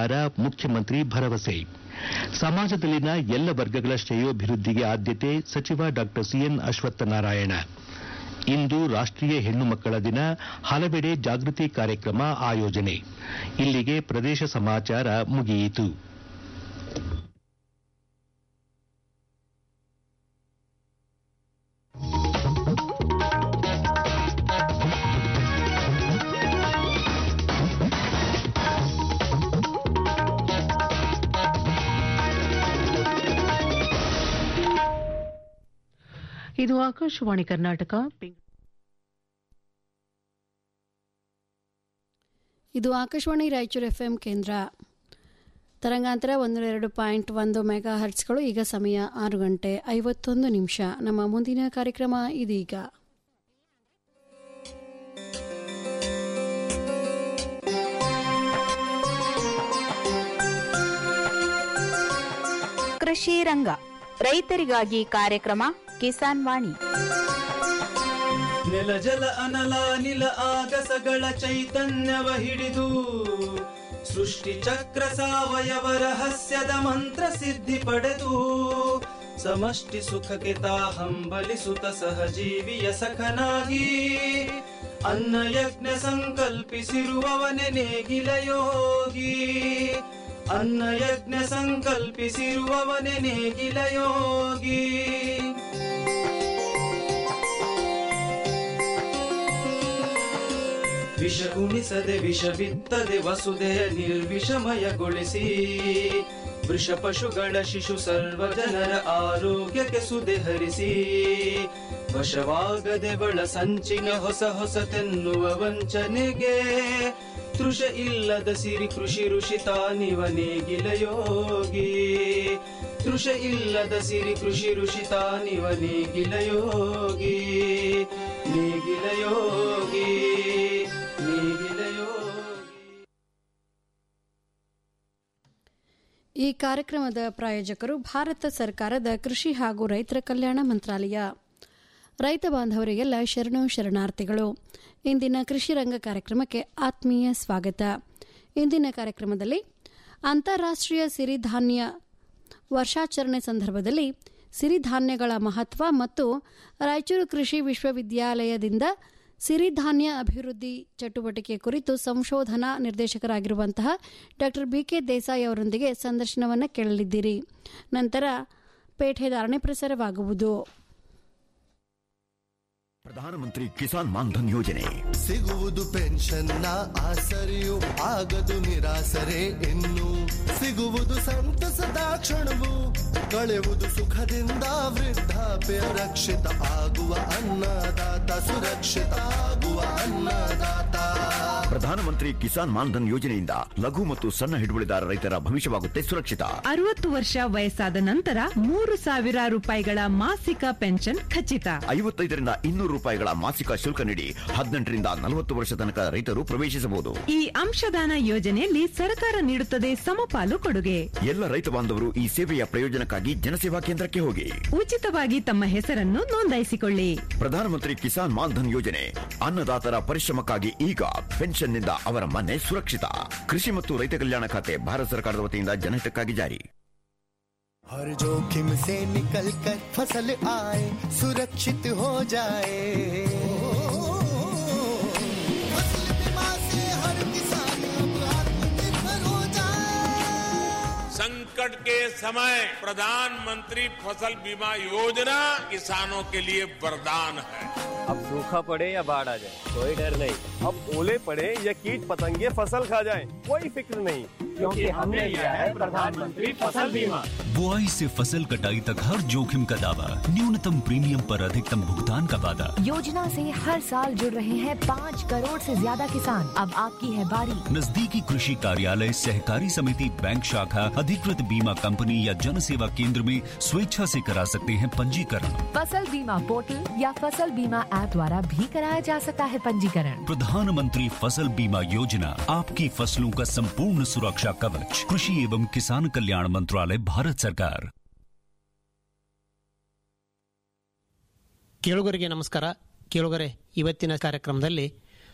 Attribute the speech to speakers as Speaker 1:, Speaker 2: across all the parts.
Speaker 1: ಪರಿಹಾರ ಮುಖ್ಯಮಂತ್ರಿ ಭರವಸೆ ಸಮಾಜದಲ್ಲಿನ ಎಲ್ಲ ವರ್ಗಗಳ ಶ್ರೇಯೋಭಿವೃದ್ಧಿಗೆ ಆದ್ಯತೆ ಸಚಿವ ಡಾ ಸಿಎನ್ ಅಶ್ವತ್ಥನಾರಾಯಣ ಇಂದು ರಾಷ್ಟೀಯ ಹೆಣ್ಣು ಮಕ್ಕಳ ದಿನ ಹಲವೆಡೆ ಜಾಗೃತಿ ಕಾರ್ಯಕ್ರಮ ಆಯೋಜನೆ ಇಲ್ಲಿಗೆ ಪ್ರದೇಶ ಸಮಾಚಾರ ಮುಗಿಯಿತು
Speaker 2: ಇದು ಆಕಾಶವಾಣಿ ಕರ್ನಾಟಕ ಬೆಂಗಳೂರು.
Speaker 3: ಇದು ಆಕಾಶವಾಣಿ ರಾಯಚೂರು ಎಫ್ಎಂ ಕೇಂದ್ರ ತರಂಗಾಂತರ ಒಂದು ಎರಡು ಪಾಯಿಂಟ್ ಒಂದು ಮೆಗಾ ಹರ್ಟ್ಸ್ಗಳು ಈಗ ಸಮಯ ಆರು ಗಂಟೆ ಐವತ್ತೊಂದು ನಿಮಿಷ ನಮ್ಮ ಮುಂದಿನ ಕಾರ್ಯಕ್ರಮ ಇದೀಗ
Speaker 4: ಕೃಷಿ ರಂಗ ರೈತರಿಗಾಗಿ ಕಾರ್ಯಕ್ರಮ ಕಿಸಾನ್ ವಾಣಿ
Speaker 5: ನೆಲ ಜಲ ಅನಲ ನಿಲ ಆಗಸಗಳ ಚೈತನ್ಯವ ಹಿಡಿದು ಸೃಷ್ಟಿ ಚಕ್ರ ಸಾವಯವ ರಹಸ್ಯದ ಮಂತ್ರ ಸಿದ್ಧಿ ಪಡೆದು ಸಮಷ್ಟಿ ಸುಖಕ್ಕೆ ತಾ ಹಂಬಲಿಸುತ್ತ ಸಹಜೀವಿಯ ಸಖನಾಗಿ ಅನ್ನ ಯಜ್ಞ ಸಂಕಲ್ಪಿಸಿರುವವನೆ ನೇಗಿಲ ಯೋಗಿ ಅನ್ನ ಯಜ್ಞ ಸಂಕಲ್ಪಿಸಿರುವವನೆ ನೇಗಿಲ ಯೋಗಿ ವಿಷ ಉಣಿಸದೆ ವಿಷ ಬಿತ್ತದೆ ವಸುದೆಯ ನಿರ್ವಿಷಮಯಗೊಳಿಸಿ ವೃಷ ಪಶುಗಳ ಶಿಶು ಸರ್ವ ಜನರ ಆರೋಗ್ಯಕ್ಕೆ ಸುದೆ ಹರಿಸಿ ವಶವಾಗದೆ ಬಳ ಸಂಚಿನ ಹೊಸ ಹೊಸತೆನ್ನುವ ವಂಚನೆಗೆ ತೃಷ ಇಲ್ಲದ ಸಿರಿ ಕೃಷಿ ಋಷಿ ತಾನಿವ ನೇಗಿಲ ಯೋಗಿ ತೃಷ ಇಲ್ಲದ ಸಿರಿ ಕೃಷಿ ಋಷಿ ತಾನಿವ ನೇಗಿಲ ಯೋಗಿ ನೇಗಿಲ ಯೋಗಿ ನೇಗಿಲ ಯೋಗಿ
Speaker 3: ಈ ಕಾರ್ಯಕ್ರಮದ ಪ್ರಾಯೋಜಕರು ಭಾರತ ಸರ್ಕಾರದ ಕೃಷಿ ಹಾಗೂ ರೈತರ ಕಲ್ಯಾಣ ಮಂತ್ರಾಲಯ ರೈತ ಬಾಂಧವರಿಗೆಲ್ಲ ಶರಣು ಶರಣಾರ್ಥಿಗಳು ಇಂದಿನ ಕೃಷಿ ರಂಗ ಕಾರ್ಯಕ್ರಮಕ್ಕೆ ಆತ್ಮೀಯ ಸ್ವಾಗತ ಇಂದಿನ ಕಾರ್ಯಕ್ರಮದಲ್ಲಿ ಅಂತಾರಾಷ್ಟ್ರೀಯ ಸಿರಿಧಾನ್ಯ ವರ್ಷಾಚರಣೆ ಸಂದರ್ಭದಲ್ಲಿ ಸಿರಿಧಾನ್ಯಗಳ ಮಹತ್ವ ಮತ್ತು ರಾಯಚೂರು ಕೃಷಿ ವಿಶ್ವವಿದ್ಯಾಲಯದಿಂದ ಸಿರಿಧಾನ್ಯ ಅಭಿವೃದ್ಧಿ ಚಟುವಟಿಕೆ ಕುರಿತು ಸಂಶೋಧನಾ ನಿರ್ದೇಶಕರಾಗಿರುವಂತಹ ಡಾ ಬಿಕೆ ದೇಸಾಯಿ ಅವರೊಂದಿಗೆ ಸಂದರ್ಶನವನ್ನು ಕೇಳಲಿದ್ದೀರಿ ನಂತರ ಪೇಟೆ ಧಾರಣೆ ಪ್ರಸಾರವಾಗುವುದು
Speaker 6: ಪ್ರಧಾನಮಂತ್ರಿ ಕಿಸಾನ್ ಮಾನ್ಧನ್ ಯೋಜನೆ
Speaker 7: ಸಿಗುವುದು ಪೆನ್ಷನ್ನ ಆಸರೆಯು ಆಗದು ನಿರಾಸರೆ ಇನ್ನು ಸಿಗುವುದು ಸಂತಸದ ಕ್ಷಣವು ಕಳೆಯುವುದು ಸುಖದಿಂದ ವೃದ್ಧಾಪ್ಯ ರಕ್ಷಿತ ಆಗುವ ಅನ್ನದಾತ ಸುರಕ್ಷಿತ ಆಗುವ ಅನ್ನದಾತ
Speaker 6: ಪ್ರಧಾನಮಂತ್ರಿ ಕಿಸಾನ್ ಮಾನ್ಧನ್ ಯೋಜನೆಯಿಂದ ಲಘು ಮತ್ತು ಸಣ್ಣ ಹಿಡುವಳಿದಾರ ರೈತರ ಭವಿಷ್ಯವಾಗುತ್ತೆ ಸುರಕ್ಷಿತ
Speaker 8: ಅರವತ್ತು ವರ್ಷ ವಯಸ್ಸಾದ ನಂತರ ಮೂರು ಸಾವಿರ ರೂಪಾಯಿಗಳ ಮಾಸಿಕ ಪೆನ್ಷನ್ ಖಚಿತ
Speaker 6: ಐವತ್ತೈದರಿಂದ ಇನ್ನೂರು ರೂಪಾಯಿಗಳ ಮಾಸಿಕ ಶುಲ್ಕ ನೀಡಿ ಹದಿನೆಂಟರಿಂದ ನಲವತ್ತು ವರ್ಷ ತನಕ ರೈತರು ಪ್ರವೇಶಿಸಬಹುದು
Speaker 8: ಈ ಅಂಶದಾನ ಯೋಜನೆಯಲ್ಲಿ ಸರ್ಕಾರ ನೀಡುತ್ತದೆ ಸಮಪಾಲು ಕೊಡುಗೆ
Speaker 6: ಎಲ್ಲ ರೈತ ಬಾಂಧವರು ಈ ಸೇವೆಯ ಪ್ರಯೋಜನಕ್ಕಾಗಿ ಜನಸೇವಾ ಕೇಂದ್ರಕ್ಕೆ ಹೋಗಿ
Speaker 8: ಉಚಿತವಾಗಿ ತಮ್ಮ ಹೆಸರನ್ನು ನೋಂದಾಯಿಸಿಕೊಳ್ಳಿ
Speaker 6: ಪ್ರಧಾನಮಂತ್ರಿ ಕಿಸಾನ್ ಮಾನ್ಧನ್ ಯೋಜನೆ ಅನ್ನದಾತರ ಪರಿಶ್ರಮಕ್ಕಾಗಿ ಈಗ ಪೆನ್ಷನ್ನಿಂದ ಅವರ ಮನೆ ಸುರಕ್ಷಿತ ಕೃಷಿ ಮತ್ತು ರೈತ ಕಲ್ಯಾಣ ಖಾತೆ ಭಾರತ ಸರ್ಕಾರದ ವತಿಯಿಂದ ಜನಹಿತಕ್ಕಾಗಿ ಜಾರಿ
Speaker 7: हर जोखिम से निकल कर फसल आए सुरक्षित हो जाए फसल बीमा से हर किसान अब आत्मनिर्भर हो जाए
Speaker 9: संकट के समय प्रधानमंत्री फसल बीमा योजना किसानों के लिए वरदान है
Speaker 10: अब सूखा पड़े या बाढ़ आ जाए कोई डर नहीं अब ओले पड़े या कीट पतंगे फसल खा जाए कोई फिक्र नहीं क्योंकि हमने लिया है प्रधानमंत्री फसल बीमा
Speaker 11: बुआई से फसल कटाई तक हर जोखिम का दावा न्यूनतम प्रीमियम पर अधिकतम भुगतान का वादा
Speaker 12: योजना से हर साल जुड़ रहे हैं पाँच करोड़ से ज्यादा किसान अब आपकी है बारी
Speaker 11: नजदीकी कृषि कार्यालय सहकारी समिति बैंक शाखा अधिकृत बीमा कंपनी या जन सेवा केंद्र में स्वेच्छा से करा सकते हैं पंजीकरण
Speaker 12: फसल बीमा पोर्टल या फसल बीमा ऐप द्वारा भी कराया जा सकता है पंजीकरण
Speaker 11: प्रधानमंत्री फसल बीमा योजना आपकी फसलों का संपूर्ण सुरक्षा कवच कृषि एवं किसान कल्याण मंत्रालय भारत सरकार
Speaker 13: ಕೇಳುಗರಿಗೆ ನಮಸ್ಕಾರ ಕೇಳುಗರೆ ಇವತ್ತಿನ ಕಾರ್ಯಕ್ರಮದಲ್ಲಿ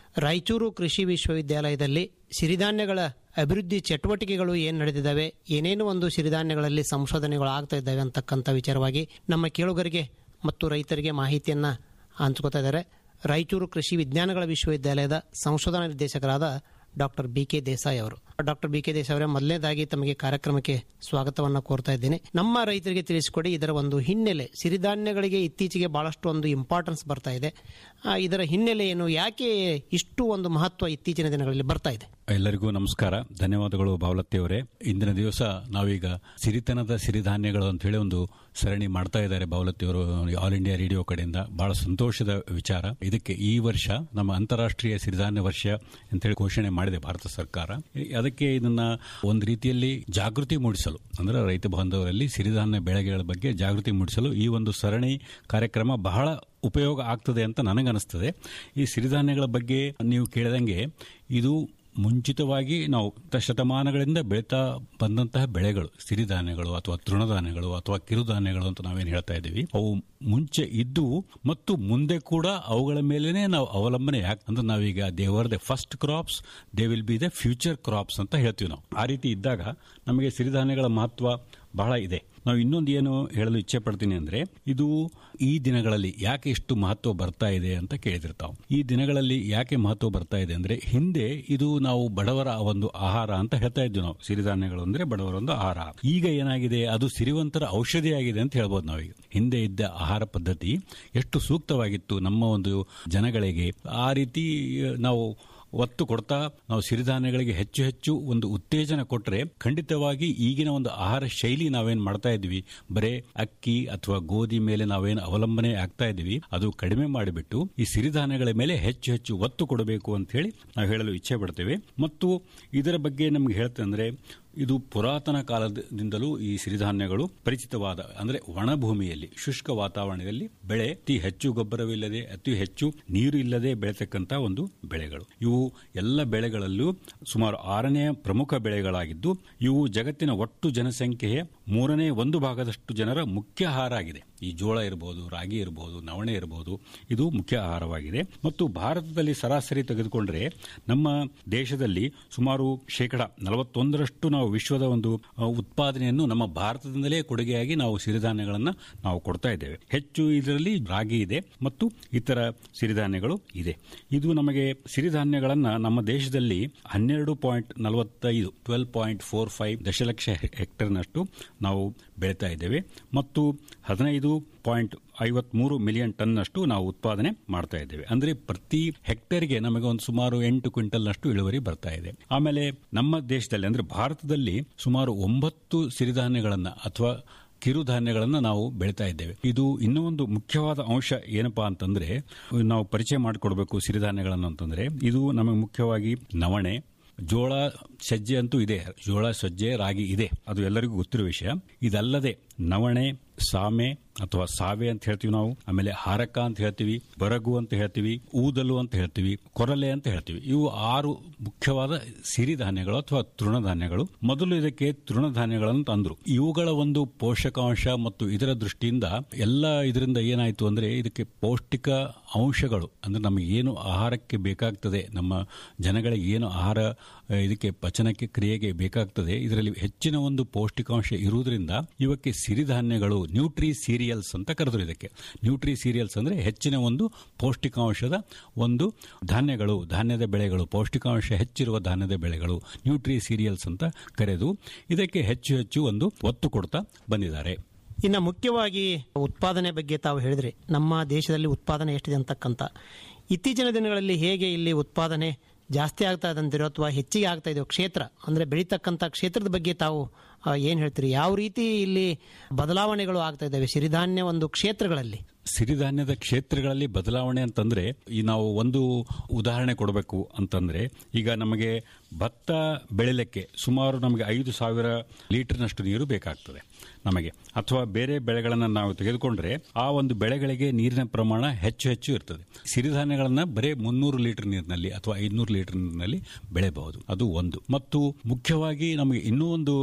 Speaker 13: ರಾಯಚೂರು ಕೃಷಿ ವಿಶ್ವವಿದ್ಯಾಲಯದಲ್ಲಿ ಸಿರಿಧಾನ್ಯಗಳ ಅಭಿವೃದ್ಧಿ ಚಟುವಟಿಕೆಗಳು ಏನು ನಡೆದಿದ್ದಾವೆ ಏನೇನು ಒಂದು ಸಿರಿಧಾನ್ಯಗಳಲ್ಲಿ ಸಂಶೋಧನೆಗಳು ಆಗ್ತಾ ಇದ್ದಾವೆ ಅಂತಕ್ಕಂಥ ವಿಚಾರವಾಗಿ ನಮ್ಮ ಕೇಳುಗರಿಗೆ ಮತ್ತು ರೈತರಿಗೆ ಮಾಹಿತಿಯನ್ನು ಹಂಚ್ಕೋತಾ ಇದ್ದಾರೆ ರಾಯಚೂರು ಕೃಷಿ ವಿಜ್ಞಾನಗಳ ವಿಶ್ವವಿದ್ಯಾಲಯದ ಸಂಶೋಧನಾ ನಿರ್ದೇಶಕರಾದ ಡಾಕ್ಟರ್ ಬಿ ಕೆ ದೇಸಾಯಿ ಅವರು ಡಾಕ್ಟರ್ ಬಿ ಕೆ ದೇಸಾಯಿ ಅವರೇ ಮೊದಲನೇದಾಗಿ ತಮಗೆ ಕಾರ್ಯಕ್ರಮಕ್ಕೆ ಸ್ವಾಗತವನ್ನು ಕೋರ್ತಾ ಇದ್ದೇನೆ ನಮ್ಮ ರೈತರಿಗೆ ತಿಳಿಸಿಕೊಡಿ ಇದರ ಒಂದು ಹಿನ್ನೆಲೆ ಸಿರಿಧಾನ್ಯಗಳಿಗೆ ಇತ್ತೀಚೆಗೆ ಬಹಳಷ್ಟು ಒಂದು ಇಂಪಾರ್ಟೆನ್ಸ್ ಬರ್ತಾ ಇದೆ ಆ, ಇದರ ಹಿನ್ನೆಲೆ ಏನು ಯಾಕೆ ಇಷ್ಟು ಒಂದು ಮಹತ್ವ ಇತ್ತೀಚಿನ ದಿನಗಳಲ್ಲಿ ಬರ್ತಾ ಇದೆ
Speaker 14: ಎಲ್ಲರಿಗೂ ನಮಸ್ಕಾರ ಧನ್ಯವಾದಗಳು ಬಾವಲತ್ತಿ ಅವರೇ ಇಂದಿನ ದಿವಸ ನಾವೀಗ ಸಿರಿತನದ ಸಿರಿಧಾನ್ಯಗಳು ಅಂತ ಹೇಳಿ ಒಂದು ಸರಣಿ ಮಾಡ್ತಾ ಇದ್ದಾರೆ ಬಾವಲತ್ತಿ ಅವರು ಆಲ್ ಇಂಡಿಯಾ ರೇಡಿಯೋ ಕಡೆಯಿಂದ ಬಹಳ ಸಂತೋಷದ ವಿಚಾರ ಇದಕ್ಕೆ ಈ ವರ್ಷ ನಮ್ಮ ಅಂತಾರಾಷ್ಟ್ರೀಯ ಸಿರಿಧಾನ್ಯ ವರ್ಷ ಅಂತ ಹೇಳಿ ಘೋಷಣೆ ಮಾಡಿದೆ ಭಾರತ ಸರ್ಕಾರ ಅದಕ್ಕೆ ಇದನ್ನ ಒಂದು ರೀತಿಯಲ್ಲಿ ಜಾಗೃತಿ ಮೂಡಿಸಲು ಅಂದ್ರೆ ರೈತ ಬಾಂಧವರಲ್ಲಿ ಸಿರಿಧಾನ್ಯ ಬೆಳೆಗಳ ಬಗ್ಗೆ ಜಾಗೃತಿ ಮೂಡಿಸಲು ಈ ಒಂದು ಸರಣಿ ಕಾರ್ಯಕ್ರಮ ಬಹಳ ಉಪಯೋಗ ಆಗ್ತದೆ ಅಂತ ನನಗನ್ನಿಸ್ತದೆ ಈ ಸಿರಿಧಾನ್ಯಗಳ ಬಗ್ಗೆ ನೀವು ಕೇಳಿದಂಗೆ ಇದು ಮುಂಚಿತವಾಗಿ ನಾವು ಶತಮಾನಗಳಿಂದ ಬೆಳೀತಾ ಬಂದಂತಹ ಬೆಳೆಗಳು ಸಿರಿಧಾನ್ಯಗಳು ಅಥವಾ ತೃಣಧಾನ್ಯಗಳು ಅಥವಾ ಕಿರುಧಾನ್ಯಗಳು ಅಂತ ನಾವೇನು ಹೇಳ್ತಾ ಇದ್ದೀವಿ ಅವು ಮುಂಚೆ ಇದ್ದು ಮತ್ತು ಮುಂದೆ ಕೂಡ ಅವುಗಳ ಮೇಲೇನೆ ನಾವು ಅವಲಂಬನೆ ಯಾಕೆ ಅಂದ್ರೆ ನಾವೀಗ they were the first crops they will be the future crops ಅಂತ ಹೇಳ್ತೀವಿ ನಾವು ಆ ರೀತಿ ಇದ್ದಾಗ ನಮಗೆ ಸಿರಿಧಾನ್ಯಗಳ ಮಹತ್ವ ಬಹಳ ಇದೆ ನಾವು ಇನ್ನೊಂದು ಏನು ಹೇಳಲು ಇಚ್ಛೆ ಪಡ್ತೀನಿ ಅಂದ್ರೆ ಇದು ಈ ದಿನಗಳಲ್ಲಿ ಯಾಕೆ ಇಷ್ಟು ಮಹತ್ವ ಬರ್ತಾ ಇದೆ ಅಂತ ಕೇಳಿದಿರ್ತಾವೆ ಈ ದಿನಗಳಲ್ಲಿ ಯಾಕೆ ಮಹತ್ವ ಬರ್ತಾ ಇದೆ ಅಂದ್ರೆ ಹಿಂದೆ ಇದು ನಾವು ಬಡವರ ಒಂದು ಆಹಾರ ಅಂತ ಹೇಳ್ತಾ ಇದ್ವಿ ನಾವು ಸಿರಿಧಾನ್ಯಗಳು ಅಂದ್ರೆ ಬಡವರ ಒಂದು ಆಹಾರ ಈಗ ಏನಾಗಿದೆ ಅದು ಸಿರಿವಂತರ ಔಷಧಿಯಾಗಿದೆ ಅಂತ ಹೇಳ್ಬೋದು ನಾವೀಗ ಹಿಂದೆ ಇದ್ದ ಆಹಾರ ಪದ್ಧತಿ ಎಷ್ಟು ಸೂಕ್ತವಾಗಿತ್ತು ನಮ್ಮ ಒಂದು ಜನಗಳಿಗೆ ಆ ರೀತಿ ನಾವು ಒತ್ತು ಕೊಡ್ತಾ ನಾವು ಸಿರಿಧಾನ್ಯಗಳಿಗೆ ಹೆಚ್ಚು ಹೆಚ್ಚು ಒಂದು ಉತ್ತೇಜನ ಕೊಟ್ಟರೆ ಖಂಡಿತವಾಗಿ ಈಗಿನ ಒಂದು ಆಹಾರ ಶೈಲಿ ನಾವೇನ್ ಮಾಡ್ತಾ ಇದ್ವಿ ಬರೇ ಅಕ್ಕಿ ಅಥವಾ ಗೋಧಿ ಮೇಲೆ ನಾವೇನು ಅವಲಂಬನೆ ಆಗ್ತಾ ಇದ್ವಿ ಅದು ಕಡಿಮೆ ಮಾಡಿಬಿಟ್ಟು ಈ ಸಿರಿಧಾನ್ಯಗಳ ಮೇಲೆ ಹೆಚ್ಚು ಹೆಚ್ಚು ಒತ್ತು ಕೊಡಬೇಕು ಅಂತ ಹೇಳಿ ನಾವು ಹೇಳಲು ಇಚ್ಛೆ ಪಡ್ತೇವೆ ಮತ್ತು ಇದರ ಬಗ್ಗೆ ನಮ್ಗೆ ಹೇಳ್ತಂದ್ರೆ ಇದು ಪುರಾತನ ಕಾಲದಿಂದಲೂ ಈ ಸಿರಿಧಾನ್ಯಗಳು ಪರಿಚಿತವಾದ ಅಂದ್ರೆ ಒಣಭೂಮಿಯಲ್ಲಿ ಶುಷ್ಕ ವಾತಾವರಣದಲ್ಲಿ ಬೆಳೆ ಅತಿ ಹೆಚ್ಚು ಗೊಬ್ಬರವಿಲ್ಲದೆ ಅತಿ ಹೆಚ್ಚು ನೀರು ಇಲ್ಲದೆ ಬೆಳೆತಕ್ಕಂತ ಒಂದು ಬೆಳೆಗಳು ಇವು ಎಲ್ಲ ಬೆಳೆಗಳಲ್ಲೂ ಸುಮಾರು ಆರನೇ ಪ್ರಮುಖ ಬೆಳೆಗಳಾಗಿದ್ದು ಇವು ಜಗತ್ತಿನ ಒಟ್ಟು ಜನಸಂಖ್ಯೆಯ ಮೂರನೇ ಒಂದು ಭಾಗದಷ್ಟು ಜನರ ಮುಖ್ಯ ಆಹಾರ ಆಗಿದೆ ಈ ಜೋಳ ಇರಬಹುದು ರಾಗಿ ಇರಬಹುದು ನವಣೆ ಇರಬಹುದು ಇದು ಮುಖ್ಯ ಆಹಾರವಾಗಿದೆ ಮತ್ತು ಭಾರತದಲ್ಲಿ ಸರಾಸರಿ ತೆಗೆದುಕೊಂಡ್ರೆ ನಮ್ಮ ದೇಶದಲ್ಲಿ ಸುಮಾರು ಶೇಕಡ ನಲವತ್ತೊಂದರಷ್ಟು ನಾವು ವಿಶ್ವದ ಒಂದು ಅ, ಉತ್ಪಾದನೆಯನ್ನು ನಮ್ಮ ಭಾರತದಿಂದಲೇ ಕೊಡುಗೆಯಾಗಿ ನಾವು ಸಿರಿಧಾನ್ಯಗಳನ್ನು ನಾವು ಕೊಡ್ತಾ ಇದ್ದೇವೆ ಹೆಚ್ಚು ಇದರಲ್ಲಿ ರಾಗಿ ಇದೆ ಮತ್ತು ಇತರ ಸಿರಿಧಾನ್ಯಗಳು ಇದೆ ಇದು ನಮಗೆ ಸಿರಿಧಾನ್ಯಗಳನ್ನ ನಮ್ಮ ದೇಶದಲ್ಲಿ ಹನ್ನೆರಡು ಪಾಯಿಂಟ್ ನಲವತ್ತೈದು ಟ್ವೆಲ್ ಪಾಯಿಂಟ್ ಫೋರ್ ಫೈವ್ ದಶಲಕ್ಷ ಹೆಕ್ಟರ್ನಷ್ಟು ನಾವು ಬೆಳೀತಾ ಇದ್ದೇವೆ ಮತ್ತು ಹದಿನೈದು ಪಾಯಿಂಟ್ ಐವತ್ಮೂರು ಮಿಲಿಯನ್ ಟನ್ನಷ್ಟು ನಾವು ಉತ್ಪಾದನೆ ಮಾಡ್ತಾ ಇದ್ದೇವೆ ಅಂದ್ರೆ ಪ್ರತಿ ಹೆಕ್ಟೇರ್ಗೆ ನಮಗೆ ಒಂದು ಸುಮಾರು ಎಂಟು ಕ್ವಿಂಟಲ್ನಷ್ಟು ಇಳುವರಿ ಬರ್ತಾ ಇದೆ ಆಮೇಲೆ ನಮ್ಮ ದೇಶದಲ್ಲಿ ಅಂದ್ರೆ ಭಾರತದಲ್ಲಿ ಸುಮಾರು ಒಂಬತ್ತು ಸಿರಿಧಾನ್ಯಗಳನ್ನ ಅಥವಾ ಕಿರುಧಾನ್ಯಗಳನ್ನು ನಾವು ಬೆಳೀತಾ ಇದ್ದೇವೆ ಇದು ಇನ್ನೂ ಒಂದು ಮುಖ್ಯವಾದ ಅಂಶ ಏನಪ್ಪಾ ಅಂತಂದ್ರೆ ನಾವು ಪರಿಚಯ ಮಾಡಿಕೊಡ್ಬೇಕು ಸಿರಿಧಾನ್ಯಗಳನ್ನು ಅಂತಂದ್ರೆ ಇದು ನಮಗೆ ಮುಖ್ಯವಾಗಿ ನವಣೆ ಜೋಳ ಸಜ್ಜೆ ಅಂತೂ ಇದೆ ಜೋಳ ಸಜ್ಜೆ ರಾಗಿ ಇದೆ ಅದು ಎಲ್ಲರಿಗೂ ಗೊತ್ತಿರೋ ವಿಷಯ ಇದಲ್ಲದೆ ನವಣೆ ಸಾಮೆ ಅಥವಾ ಸಾವೆ ಅಂತ ಹೇಳ್ತೀವಿ ನಾವು ಆಮೇಲೆ ಹಾರಕ ಅಂತ ಹೇಳ್ತೀವಿ ಬರಗು ಅಂತ ಹೇಳ್ತೀವಿ ಊದಲು ಅಂತ ಹೇಳ್ತೀವಿ ಕೊರಲೆ ಅಂತ ಹೇಳ್ತೀವಿ ಇವು ಆರು ಮುಖ್ಯವಾದ ಸಿರಿಧಾನ್ಯಗಳು ಅಥವಾ ತೃಣಧಾನ್ಯಗಳು ಮೊದಲು ಇದಕ್ಕೆ ತೃಣಧಾನ್ಯಗಳನ್ನು ತಂದ್ರು ಇವುಗಳ ಒಂದು ಪೋಷಕಾಂಶ ಮತ್ತು ಇದರ ದೃಷ್ಟಿಯಿಂದ ಎಲ್ಲ ಇದರಿಂದ ಏನಾಯ್ತು ಅಂದ್ರೆ ಇದಕ್ಕೆ ಪೌಷ್ಟಿಕ ಅಂಶಗಳು ಅಂದ್ರೆ ನಮಗೆ ಏನು ಆಹಾರಕ್ಕೆ ಬೇಕಾಗ್ತದೆ ನಮ್ಮ ಜನಗಳಿಗೆ ಏನು ಆಹಾರ ಆ, ಇದಕ್ಕೆ ಪಚನಕ್ಕೆ ಕ್ರಿಯೆಗೆ ಬೇಕಾಗ್ತದೆ ಇದರಲ್ಲಿ ಹೆಚ್ಚಿನ ಒಂದು ಪೌಷ್ಟಿಕಾಂಶ ಇರುವುದರಿಂದ ಇವಕ್ಕೆ ಸಿರಿಧಾನ್ಯಗಳು ನ್ಯೂಟ್ರಿ ಸೀರಿಯಲ್ಸ್ ಅಂತ ಕರೆದ್ರು ಇದಕ್ಕೆ ನ್ಯೂಟ್ರಿ ಸೀರಿಯಲ್ಸ್ ಅಂದ್ರೆ ಹೆಚ್ಚಿನ ಒಂದು ಪೌಷ್ಟಿಕಾಂಶದ ಒಂದು ಧಾನ್ಯಗಳು ಧಾನ್ಯದ ಬೆಳೆಗಳು ಪೌಷ್ಟಿಕಾಂಶ ಹೆಚ್ಚಿರುವ ಧಾನ್ಯದ ಬೆಳೆಗಳು ನ್ಯೂಟ್ರಿ ಸೀರಿಯಲ್ಸ್ ಅಂತ ಕರೆದು ಇದಕ್ಕೆ ಹೆಚ್ಚು ಹೆಚ್ಚು ಒಂದು ಒತ್ತು ಕೊಡ್ತಾ ಬಂದಿದ್ದಾರೆ
Speaker 13: ಇನ್ನು ಮುಖ್ಯವಾಗಿ ಉತ್ಪಾದನೆ ಬಗ್ಗೆ ತಾವು ಹೇಳಿದ್ರಿ ನಮ್ಮ ದೇಶದಲ್ಲಿ ಉತ್ಪಾದನೆ ಎಷ್ಟಿದೆ ಅಂತಕ್ಕಂಥ ಇತ್ತೀಚಿನ ದಿನಗಳಲ್ಲಿ ಹೇಗೆ ಇಲ್ಲಿ ಉತ್ಪಾದನೆ ಜಾಸ್ತಿ ಆಗ್ತಾ ಇದೆ ಅಂತೀರೋ ಅಥವಾ ಹೆಚ್ಚಿಗೆ ಆಗ್ತಾ ಇದೆಯೋ ಕ್ಷೇತ್ರ ಅಂದರೆ ಬೆಳೀತಕ್ಕಂಥ ಕ್ಷೇತ್ರದ ಬಗ್ಗೆ ತಾವು ಏನು ಹೇಳ್ತೀರಿ ಯಾವ ರೀತಿ ಇಲ್ಲಿ ಬದಲಾವಣೆಗಳು ಆಗ್ತಾ ಇದ್ದಾವೆ ಸಿರಿಧಾನ್ಯ ಒಂದು ಕ್ಷೇತ್ರಗಳಲ್ಲಿ
Speaker 14: ಸಿರಿಧಾನ್ಯದ ಕ್ಷೇತ್ರಗಳಲ್ಲಿ ಬದಲಾವಣೆ ಅಂತಂದ್ರೆ ಈ ನಾವು ಒಂದು ಉದಾಹರಣೆ ಕೊಡಬೇಕು ಅಂತಂದ್ರೆ ಈಗ ನಮಗೆ ಭತ್ತ ಬೆಳಿಲಿಕ್ಕೆ ಸುಮಾರು ನಮಗೆ ಐದು ಸಾವಿರ ಲೀಟರ್ನಷ್ಟು ನೀರು ಬೇಕಾಗ್ತದೆ ನಮಗೆ ಅಥವಾ ಬೇರೆ ಬೆಳೆಗಳನ್ನು ನಾವು ತೆಗೆದುಕೊಂಡ್ರೆ ಆ ಒಂದು ಬೆಳೆಗಳಿಗೆ ನೀರಿನ ಪ್ರಮಾಣ ಹೆಚ್ಚು ಹೆಚ್ಚು ಇರ್ತದೆ ಸಿರಿಧಾನ್ಯಗಳನ್ನ ಬರೇ ಮುನ್ನೂರು ಲೀಟರ್ ನೀರಿನಲ್ಲಿ ಅಥವಾ ಐದುನೂರು ಲೀಟರ್ ನೀರಿನಲ್ಲಿ ಬೆಳೆಯಬಹುದು ಅದು ಒಂದು ಮತ್ತು ಮುಖ್ಯವಾಗಿ ನಮಗೆ ಇನ್ನೂ ಒಂದು ಹೆಚ್ಚಿನ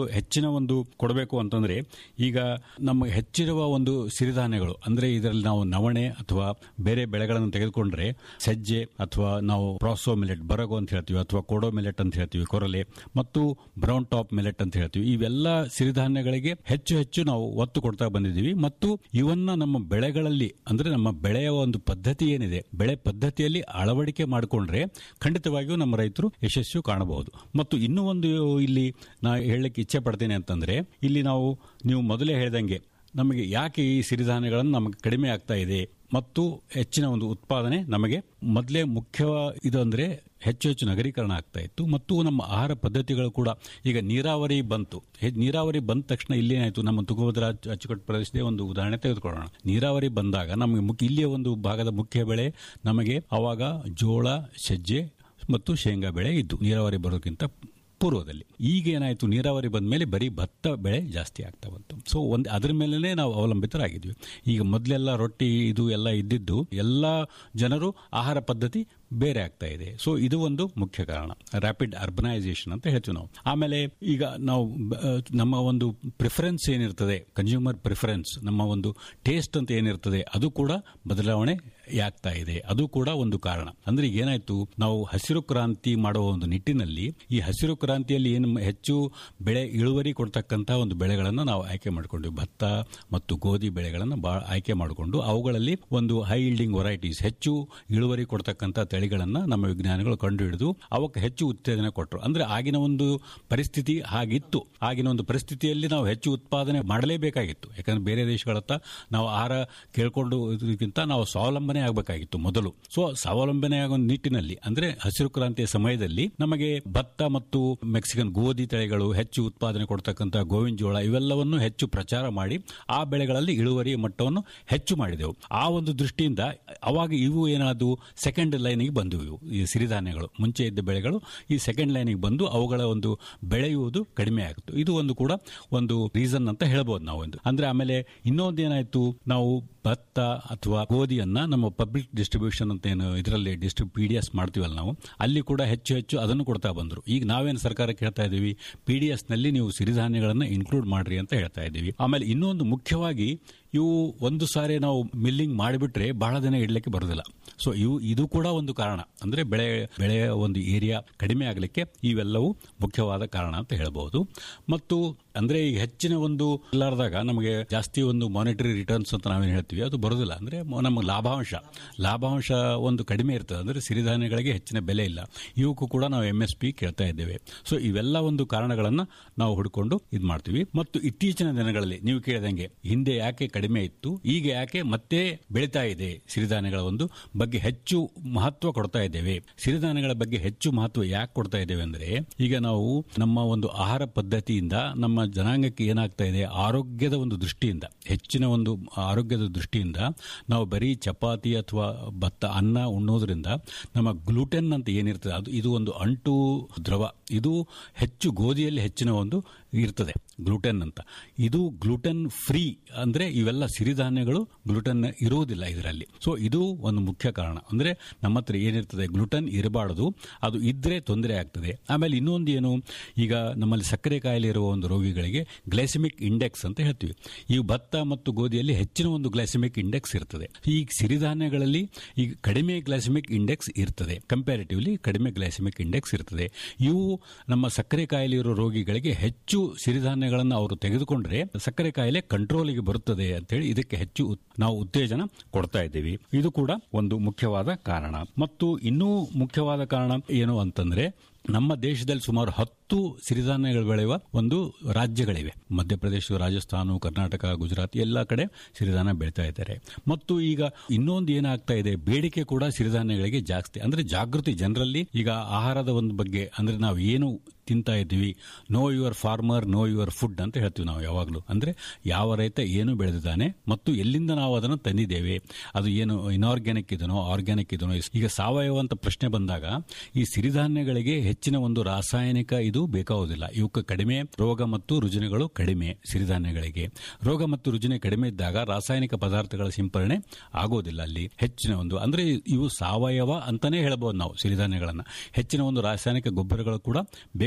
Speaker 14: ಹೆಚ್ಚಿನ ಒಂದು ಕೊಡಬೇಕು ಅಂತಂದ್ರೆ ಈಗ ನಮ್ಮ ಹೆಚ್ಚಿರುವ ಒಂದು ಸಿರಿಧಾನ್ಯಗಳು ಅಂದ್ರೆ ಇದರಲ್ಲಿ ನಾವು ನವಣೆ ಅಥವಾ ಬೇರೆ ಬೆಳೆಗಳನ್ನು ತೆಗೆದುಕೊಂಡ್ರೆ ಸಜ್ಜೆ ಅಥವಾ ನಾವು ಪ್ರಾಸೋ ಮಿಲೆಟ್ ಬರಗು ಅಂತ ಹೇಳ್ತೀವಿ ಅಥವಾ ಕೋಡೋ ಮಿಲೆಟ್ ಅಂತ ಹೇಳ್ತೀವಿ ಕೊರಲೆ ಮತ್ತು ಬ್ರೌನ್ ಟಾಪ್ ಮಿಲೆಟ್ ಅಂತ ಹೇಳ್ತೀವಿ ಇವೆಲ್ಲ ಸಿರಿಧಾನ್ಯಗಳಿಗೆ ಹೆಚ್ಚು ಹೆಚ್ಚು ನಾವು ಒತ್ತು ಕೊಡ್ತಾ ಬಂದಿದ್ದೀವಿ ಮತ್ತು ಇವನ್ನ ನಮ್ಮ ಬೆಳೆಗಳಲ್ಲಿ ಅಂದ್ರೆ ನಮ್ಮ ಬೆಳೆಯ ಒಂದು ಪದ್ಧತಿ ಏನಿದೆ ಬೆಳೆ ಪದ್ಧತಿಯಲ್ಲಿ ಅಳವಡಿಕೆ ಮಾಡಿಕೊಂಡ್ರೆ ಖಂಡಿತವಾಗಿಯೂ ನಮ್ಮ ರೈತರು ಯಶಸ್ಸು ಕಾಣಬಹುದು ಮತ್ತು ಇನ್ನೂ ಒಂದು ಇಲ್ಲಿ ನಾ ಹೇಳಲಿಕ್ಕೆ ಇಚ್ಛೆ ಪಡ್ತೇನೆ ಅಂತಂದ್ರೆ ಇಲ್ಲಿ ನಾವು ನೀವು ಮೊದಲೇ ಹೇಳ್ದಂಗೆ ನಮಗೆ ಯಾಕೆ ಈ ಸಿರಿಧಾನ್ಯಗಳನ್ನು ನಮಗೆ ಕಡಿಮೆ ಆಗ್ತಾ ಇದೆ ಮತ್ತು ಹೆಚ್ಚಿನ ಒಂದು ಉತ್ಪಾದನೆ ನಮಗೆ ಮೊದಲೇ ಮುಖ್ಯ ಇದು ಅಂದ್ರೆ ಹೆಚ್ಚು ಹೆಚ್ಚು ನಗರೀಕರಣ ಆಗ್ತಾ ಇತ್ತು ಮತ್ತು ನಮ್ಮ ಆಹಾರ ಪದ್ಧತಿಗಳು ಕೂಡ ಈಗ ನೀರಾವರಿ ಬಂತು ಹೆ- ನೀರಾವರಿ ಬಂದ ತಕ್ಷಣ ಇಲ್ಲೇನಾಯ್ತು ನಮ್ಮ ತುಂಗಭದ್ರಾ ಅಚ್ಚು- ಅಚ್ಚುಕಟ್ಟು ಪ್ರದೇಶದೇ ಒಂದು ಉದಾಹರಣೆ ತೆಗೆದುಕೊಳ್ಳೋಣ ನೀರಾವರಿ ಬಂದಾಗ ನಮಗೆ ಮುಖ್ಯ ಇಲ್ಲಿಯ ಒಂದು ಭಾಗದ ಮುಖ್ಯ ಬೆಳೆ ನಮಗೆ ಅವಾಗ ಜೋಳ ಸಜ್ಜೆ ಮತ್ತು ಶೇಂಗಾ ಬೆಳೆ ಇದ್ದು ನೀರಾವರಿ ಬರೋದಕ್ಕಿಂತ ಪೂರ್ವದಲ್ಲಿ ಈಗ ಏನಾಯ್ತು ನೀರಾವರಿ ಬಂದ ಮೇಲೆ ಬರೀ ಭತ್ತ ಬೆಳೆ ಜಾಸ್ತಿ ಆಗ್ತಾ ಬಂತು ಸೊ ಒಂದು ಅದ್ರ ಮೇಲೇ ನಾವು ಅವಲಂಬಿತರಾಗಿದ್ವಿ ಈಗ ಮೊದಲೆಲ್ಲ ರೊಟ್ಟಿ ಇದು ಎಲ್ಲ ಇದ್ದಿದ್ದು ಎಲ್ಲ ಜನರು ಆಹಾರ ಪದ್ಧತಿ ಬೇರೆ ಆಗ್ತಾ ಇದೆ ಸೊ ಇದು ಒಂದು ಮುಖ್ಯ ಕಾರಣ ರ್ಯಾಪಿಡ್ ಅರ್ಬನೈಸೇಷನ್ ಅಂತ ಹೇಳ್ತೀವಿ ನಾವು ಆಮೇಲೆ ಈಗ ನಾವು ಬ- ಆ, ನಮ್ಮ ಒಂದು ಪ್ರಿಫರೆನ್ಸ್ ಏನಿರ್ತದೆ ಕನ್ಸ್ಯೂಮರ್ ಪ್ರಿಫರೆನ್ಸ್ ನಮ್ಮ ಒಂದು ಟೇಸ್ಟ್ ಅಂತ ಏನಿರ್ತದೆ ಅದು ಕೂಡ ಬದಲಾವಣೆ ಆಗ್ತಾ ಇದೆ ಅದು ಕೂಡ ಒಂದು ಕಾರಣ ಅಂದ್ರೆ ಈಗ ಏನಾಯ್ತು ನಾವು ಹಸಿರು ಕ್ರಾಂತಿ ಮಾಡುವ ಒಂದು ನಿಟ್ಟಿನಲ್ಲಿ ಈ ಹಸಿರು ಕ್ರಾಂತಿಯಲ್ಲಿ ಏನು ಹೆಚ್ಚು ಬೆಳೆ ಇಳುವರಿ ಕೊಡ್ತಕ್ಕಂಥ ಒಂದು ಬೆಳೆಗಳನ್ನು ನಾವು ಆಯ್ಕೆ ಮಾಡಿಕೊಂಡ್ವಿ ಭತ್ತ ಮತ್ತು ಗೋಧಿ ಬೆಳೆಗಳನ್ನು ಬಹಳ ಆಯ್ಕೆ ಮಾಡಿಕೊಂಡು ಅವುಗಳಲ್ಲಿ ಒಂದು ಹೈ ಇಲ್ಡಿಂಗ್ ವೆರೈಟೀಸ್ ಹೆಚ್ಚು ಇಳುವರಿ ಕೊಡ್ತಕ್ಕಂಥ ತಳಿಗಳನ್ನ ನಮ್ಮ ವಿಜ್ಞಾನಿಗಳು ಕಂಡುಹಿಡಿದು ಅವಕ್ಕೆ ಹೆಚ್ಚು ಉತ್ತೇಜನ ಕೊಟ್ಟರು ಅಂದ್ರೆ ಆಗಿನ ಒಂದು ಪರಿಸ್ಥಿತಿ ಹಾಗಿತ್ತು ಆಗಿನ ಒಂದು ಪರಿಸ್ಥಿತಿಯಲ್ಲಿ ನಾವು ಹೆಚ್ಚು ಉತ್ಪಾದನೆ ಮಾಡಲೇಬೇಕಾಗಿತ್ತು ಯಾಕಂದ್ರೆ ಬೇರೆ ದೇಶಗಳತ್ತ ನಾವು ಆಹಾರ ಕೇಳ್ಕೊಂಡು ಇದಕ್ಕಿಂತ ನಾವು ಸ್ವಾವಲಂಬನೆ ಆಗಬೇಕಾಗಿತ್ತು ಮೊದಲು ಸೊ ಸ್ವಾವಲಂಬನೆ ಆಗೋ ನಿಟ್ಟಿನಲ್ಲಿ ಅಂದ್ರೆ ಹಸಿರು ಕ್ರಾಂತಿಯ ಸಮಯದಲ್ಲಿ ನಮಗೆ ಭತ್ತ ಮತ್ತು ಮೆಕ್ಸಿಕನ್ ಗೋಧಿ ತಳಿಗಳು ಹೆಚ್ಚು ಉತ್ಪಾದನೆ ಕೊಡ್ತಕ್ಕಂಥ ಗೋವಿನ ಜೋಳ ಇವೆಲ್ಲವನ್ನು ಹೆಚ್ಚು ಪ್ರಚಾರ ಮಾಡಿ ಆ ಬೆಳೆಗಳಲ್ಲಿ ಇಳುವರಿ ಮಟ್ಟವನ್ನು ಹೆಚ್ಚು ಮಾಡಿದೆವು ಆ ಒಂದು ದೃಷ್ಟಿಯಿಂದ ಅವಾಗ ಇವು ಏನಾದವು ಸೆಕೆಂಡ್ ಲೈನಿಗೆ ಬಂದವು ಇವು ಈ ಸಿರಿಧಾನ್ಯಗಳು ಮುಂಚೆ ಇದ್ದ ಬೆಳೆಗಳು ಈ ಸೆಕೆಂಡ್ ಲೈನಿಗೆ ಬಂದು ಅವುಗಳ ಒಂದು ಬೆಳೆಯುವುದು ಕಡಿಮೆ ಆಗಿತ್ತು ಇದು ಒಂದು ಕೂಡ ಒಂದು ರೀಸನ್ ಅಂತ ಹೇಳ್ಬೋದು ನಾವು ಒಂದು ಅಂದ್ರೆ ಆಮೇಲೆ ಇನ್ನೊಂದು ಏನಾಯ್ತು ನಾವು ಭತ್ತ ಅಥವಾ ಗೋಧಿಯನ್ನ ನಮ್ಮ ಪಬ್ಲಿಕ್ ಡಿಸ್ಟ್ರಿಬ್ಯೂಷನ್ ಅಂತ ಏನು ಇದರಲ್ಲಿ ಡಿಸ್ಟ್ರಿಬ್ ಪಿ ಡಿ ಎಸ್ ಮಾಡ್ತೀವಲ್ಲ ನಾವು ಅಲ್ಲಿ ಕೂಡ ಹೆಚ್ಚು ಹೆಚ್ಚು ಅದನ್ನು ಕೊಡ್ತಾ ಬಂದ್ರು ಈಗ ನಾವೇನು ಸರ್ಕಾರಕ್ಕೆ ಹೇಳ್ತಾ ಇದ್ದೀವಿ ಪಿ ಡಿ ಎಸ್ ನಲ್ಲಿ ನೀವು ಸಿರಿಧಾನ್ಯಗಳನ್ನ ಇನ್ಕ್ಲೂಡ್ ಮಾಡ್ರಿ ಅಂತ ಹೇಳ್ತಾ ಇದ್ದೀವಿ ಆಮೇಲೆ ಇನ್ನೊಂದು ಮುಖ್ಯವಾಗಿ ಇವು ಒಂದು ಸಾರಿ ನಾವು ಮಿಲ್ಲಿಂಗ್ ಮಾಡಿಬಿಟ್ರೆ ಬಹಳ ದಿನ ಇಡ್ಲಿಕ್ಕೆ ಬರೋದಿಲ್ಲ ಸೊ ಇವು ಇದು ಕೂಡ ಒಂದು ಕಾರಣ ಅಂದ್ರೆ ಬೆಳೆ ಬೆಳೆಯ ಒಂದು ಏರಿಯಾ ಕಡಿಮೆ ಆಗಲಿಕ್ಕೆ ಇವೆಲ್ಲವೂ ಮುಖ್ಯವಾದ ಕಾರಣ ಅಂತ ಹೇಳಬಹುದು ಮತ್ತು ಅಂದ್ರೆ ಈಗ ಹೆಚ್ಚಿನ ಒಂದು ಇಲ್ಲಾರ್ದಾಗ ನಮಗೆ ಜಾಸ್ತಿ ಒಂದು ಮಾನಿಟರಿ ರಿಟರ್ನ್ಸ್ ಅಂತ ನಾವೇನು ಹೇಳ್ತೀವಿ ಅದು ಬರೋದಿಲ್ಲ ಅಂದ್ರೆ ಮ- ನಮ್ಮ ಲಾಭಾಂಶ ಲಾಭಾಂಶ ಒಂದು ಕಡಿಮೆ ಇರ್ತದೆ ಅಂದ್ರೆ ಸಿರಿಧಾನ್ಯಗಳಿಗೆ ಹೆಚ್ಚಿನ ಬೆಲೆ ಇಲ್ಲ ಇವಕ್ಕೂ ಕೂಡ ನಾವು ಎಂ ಎಸ್ ಪಿ ಕೇಳ್ತಾ ಇದ್ದೇವೆ ಸೊ ಇವೆಲ್ಲ ಒಂದು ಕಾರಣಗಳನ್ನ ನಾವು ಹುಡ್ಕೊಂಡು ಇದು ಮಾಡ್ತೀವಿ ಮತ್ತು ಇತ್ತೀಚಿನ ದಿನಗಳಲ್ಲಿ ನೀವು ಕೇಳಿದಂಗೆ ಹಿಂದೆ ಯಾಕೆ ಕಡಿಮೆ ಇತ್ತು ಈಗ ಯಾಕೆ ಮತ್ತೆ ಬೆಳೀತಾ ಇದೆ ಸಿರಿಧಾನ್ಯಗಳ ಒಂದು ಬಗ್ಗೆ ಹೆಚ್ಚು ಮಹತ್ವ ಕೊಡ್ತಾ ಇದ್ದೇವೆ ಸಿರಿಧಾನ್ಯಗಳ ಬಗ್ಗೆ ಹೆಚ್ಚು ಮಹತ್ವ ಯಾಕೆ ಕೊಡ್ತಾ ಇದ್ದೇವೆ ಅಂದ್ರೆ ಈಗ ನಾವು ನಮ್ಮ ಒಂದು ಆಹಾರ ಪದ್ಧತಿಯಿಂದ ನಮ್ಮ ಜನಾಂಗಕ್ಕೆ ಏನಾಗ್ತಾ ಇದೆ ಆರೋಗ್ಯದ ಒಂದು ದೃಷ್ಟಿಯಿಂದ ಹೆಚ್ಚಿನ ಒಂದು ಆರೋಗ್ಯದ ದೃಷ್ಟಿಯಿಂದ ನಾವು ಬರೀ ಚಪಾತಿ ಅಥವಾ ಭತ್ತ ಅನ್ನ ಉಣ್ಣೋದ್ರಿಂದ ನಮ್ಮ ಗ್ಲೂಟೆನ್ ಅಂತ ಏನಿರ್ತದೆ ಅದು ಇದು ಒಂದು ಅಂಟು ದ್ರವ ಇದು ಹೆಚ್ಚು ಗೋಧಿಯಲ್ಲಿ ಹೆಚ್ಚಿನ ಒಂದು ಇರ್ತದೆ ಗ್ಲೂಟೆನ್ ಅಂತ ಇದು ಗ್ಲೂಟೆನ್ ಫ್ರೀ ಅಂದ್ರೆ ಇವೆಲ್ಲ ಸಿರಿಧಾನ್ಯಗಳು ಗ್ಲೂಟೆನ್ ಇರುವುದಿಲ್ಲ ಇದರಲ್ಲಿ ಸೊ ಇದು ಒಂದು ಮುಖ್ಯ ಕಾರಣ ಅಂದ್ರೆ ನಮ್ಮ ಹತ್ರ ಏನಿರ್ತದೆ ಗ್ಲೂಟೆನ್ ಇರಬಾರದು ಅದು ಇದ್ರೆ ತೊಂದರೆ ಆಗ್ತದೆ ಆಮೇಲೆ ಇನ್ನೊಂದು ಏನು ಈಗ ನಮ್ಮಲ್ಲಿ ಸಕ್ಕರೆ ಕಾಯಿಲೆ ಇರುವ ಒಂದು ರೋಗಿಗಳಿಗೆ ಗ್ಲೈಸಮಿಕ್ ಇಂಡೆಕ್ಸ್ ಅಂತ ಹೇಳ್ತೀವಿ ಈ ಭತ್ತ ಮತ್ತು ಗೋಧಿಯಲ್ಲಿ ಹೆಚ್ಚಿನ ಒಂದು ಗ್ಲೈಸಮಿಕ್ ಇಂಡೆಕ್ಸ್ ಇರ್ತದೆ ಈ ಸಿರಿಧಾನ್ಯಗಳಲ್ಲಿ ಈಗ ಕಡಿಮೆ ಗ್ಲೈಸಮಿಕ್ ಇಂಡೆಕ್ಸ್ ಇರ್ತದೆ ಕಂಪ್ಯಾರಿಟಿವ್ಲಿ ಕಡಿಮೆ ಗ್ಲೈಸಮಿಕ್ ಇಂಡೆಕ್ಸ್ ಇರ್ತದೆ ಇವು ನಮ್ಮ ಸಕ್ಕರೆ ಕಾಯಿಲೆ ಇರೋ ರೋಗಿಗಳಿಗೆ ಹೆಚ್ಚು ಸಿರಿಧಾನ್ಯಗಳನ್ನು ಅವರು ತೆಗೆದುಕೊಂಡ್ರೆ ಸಕ್ಕರೆ ಕಾಯಿಲೆ ಕಂಟ್ರೋಲಿಗೆ ಬರುತ್ತದೆ ಅಂತೇಳಿ ಇದಕ್ಕೆ ಹೆಚ್ಚು ಉತ್- ನಾವು ಉತ್ತೇಜನ ಕೊಡ್ತಾ ಇದ್ದೀವಿ ಇದು ಕೂಡ ಒಂದು ಮುಖ್ಯವಾದ ಕಾರಣ ಮತ್ತು ಇನ್ನೂ ಮುಖ್ಯವಾದ ಕಾರಣ ಏನು ಅಂತಂದ್ರೆ ನಮ್ಮ ದೇಶದಲ್ಲಿ ಸುಮಾರು ಹತ್ತು ಸಿರಿಧಾನ್ಯಗಳು ಬೆಳೆಯುವ ಒಂದು ರಾಜ್ಯಗಳಿವೆ ಮಧ್ಯಪ್ರದೇಶ ರಾಜಸ್ಥಾನ ಕರ್ನಾಟಕ ಗುಜರಾತ್ ಎಲ್ಲ ಕಡೆ ಸಿರಿಧಾನ್ಯ ಬೆಳೀತಾ ಇದ್ದಾರೆ ಮತ್ತು ಈಗ ಇನ್ನೊಂದು ಏನಾಗ್ತಾ ಇದೆ ಬೇಡಿಕೆ ಕೂಡ ಸಿರಿಧಾನ್ಯಗಳಿಗೆ ಜಾಸ್ತಿ ಅಂದ್ರೆ ಜಾಗೃತಿ ಜನರಲ್ಲಿ ಈಗ ಆಹಾರದ ಒಂದು ಬಗ್ಗೆ ಅಂದ್ರೆ ನಾವು ಏನು ತಿಂತಾ ಇದ್ದೀವಿ know your farmer know your food ಅಂತ ಹೇಳ್ತೀವಿ ನಾವು ಯಾವಾಗಲೂ ಅಂದ್ರೆ ಯಾವ ರೈತ ಏನು ಬೆಳೆದಿದ್ದಾನೆ ಮತ್ತು ಎಲ್ಲಿಂದ ನಾವು ಅದನ್ನು ತಂದಿದ್ದೇವೆ ಅದು ಏನು ಇನಾರ್ಗ್ಯಾನಿಕ್ ಇದನೋ ಆರ್ಗ್ಯಾನಿಕ್ ಇದನೋ ಈಗ ಸಾವಯವ ಅಂತ ಪ್ರಶ್ನೆ ಬಂದಾಗ ಈ ಸಿರಿಧಾನ್ಯಗಳಿಗೆ ಹೆಚ್ಚಿನ ಒಂದು ರಾಸಾಯನಿಕ ಇದು ಬೇಕಾಗುವುದಿಲ್ಲ ಇವಕ್ಕೆ ಕಡಿಮೆ ರೋಗ ಮತ್ತು ರುಜಿನಗಳು ಕಡಿಮೆ ಸಿರಿಧಾನ್ಯಗಳಿಗೆ ರೋಗ ಮತ್ತು ರುಜಿನ ಕಡಿಮೆ ಇದ್ದಾಗ ರಾಸಾಯನಿಕ ಪದಾರ್ಥಗಳ ಸಿಂಪರಣೆ ಆಗೋದಿಲ್ಲ ಅಲ್ಲಿ ಹೆಚ್ಚಿನ ಒಂದು ಅಂದ್ರೆ ಇವು ಸಾವಯವ ಅಂತಾನೆ ಹೇಳಬಹುದು ನಾವು ಸಿರಿಧಾನ್ಯಗಳನ್ನ ಹೆಚ್ಚಿನ ಒಂದು ರಾಸಾಯನಿಕ ಗೊಬ್ಬರಗಳು ಕೂಡ ಬೇಕಾ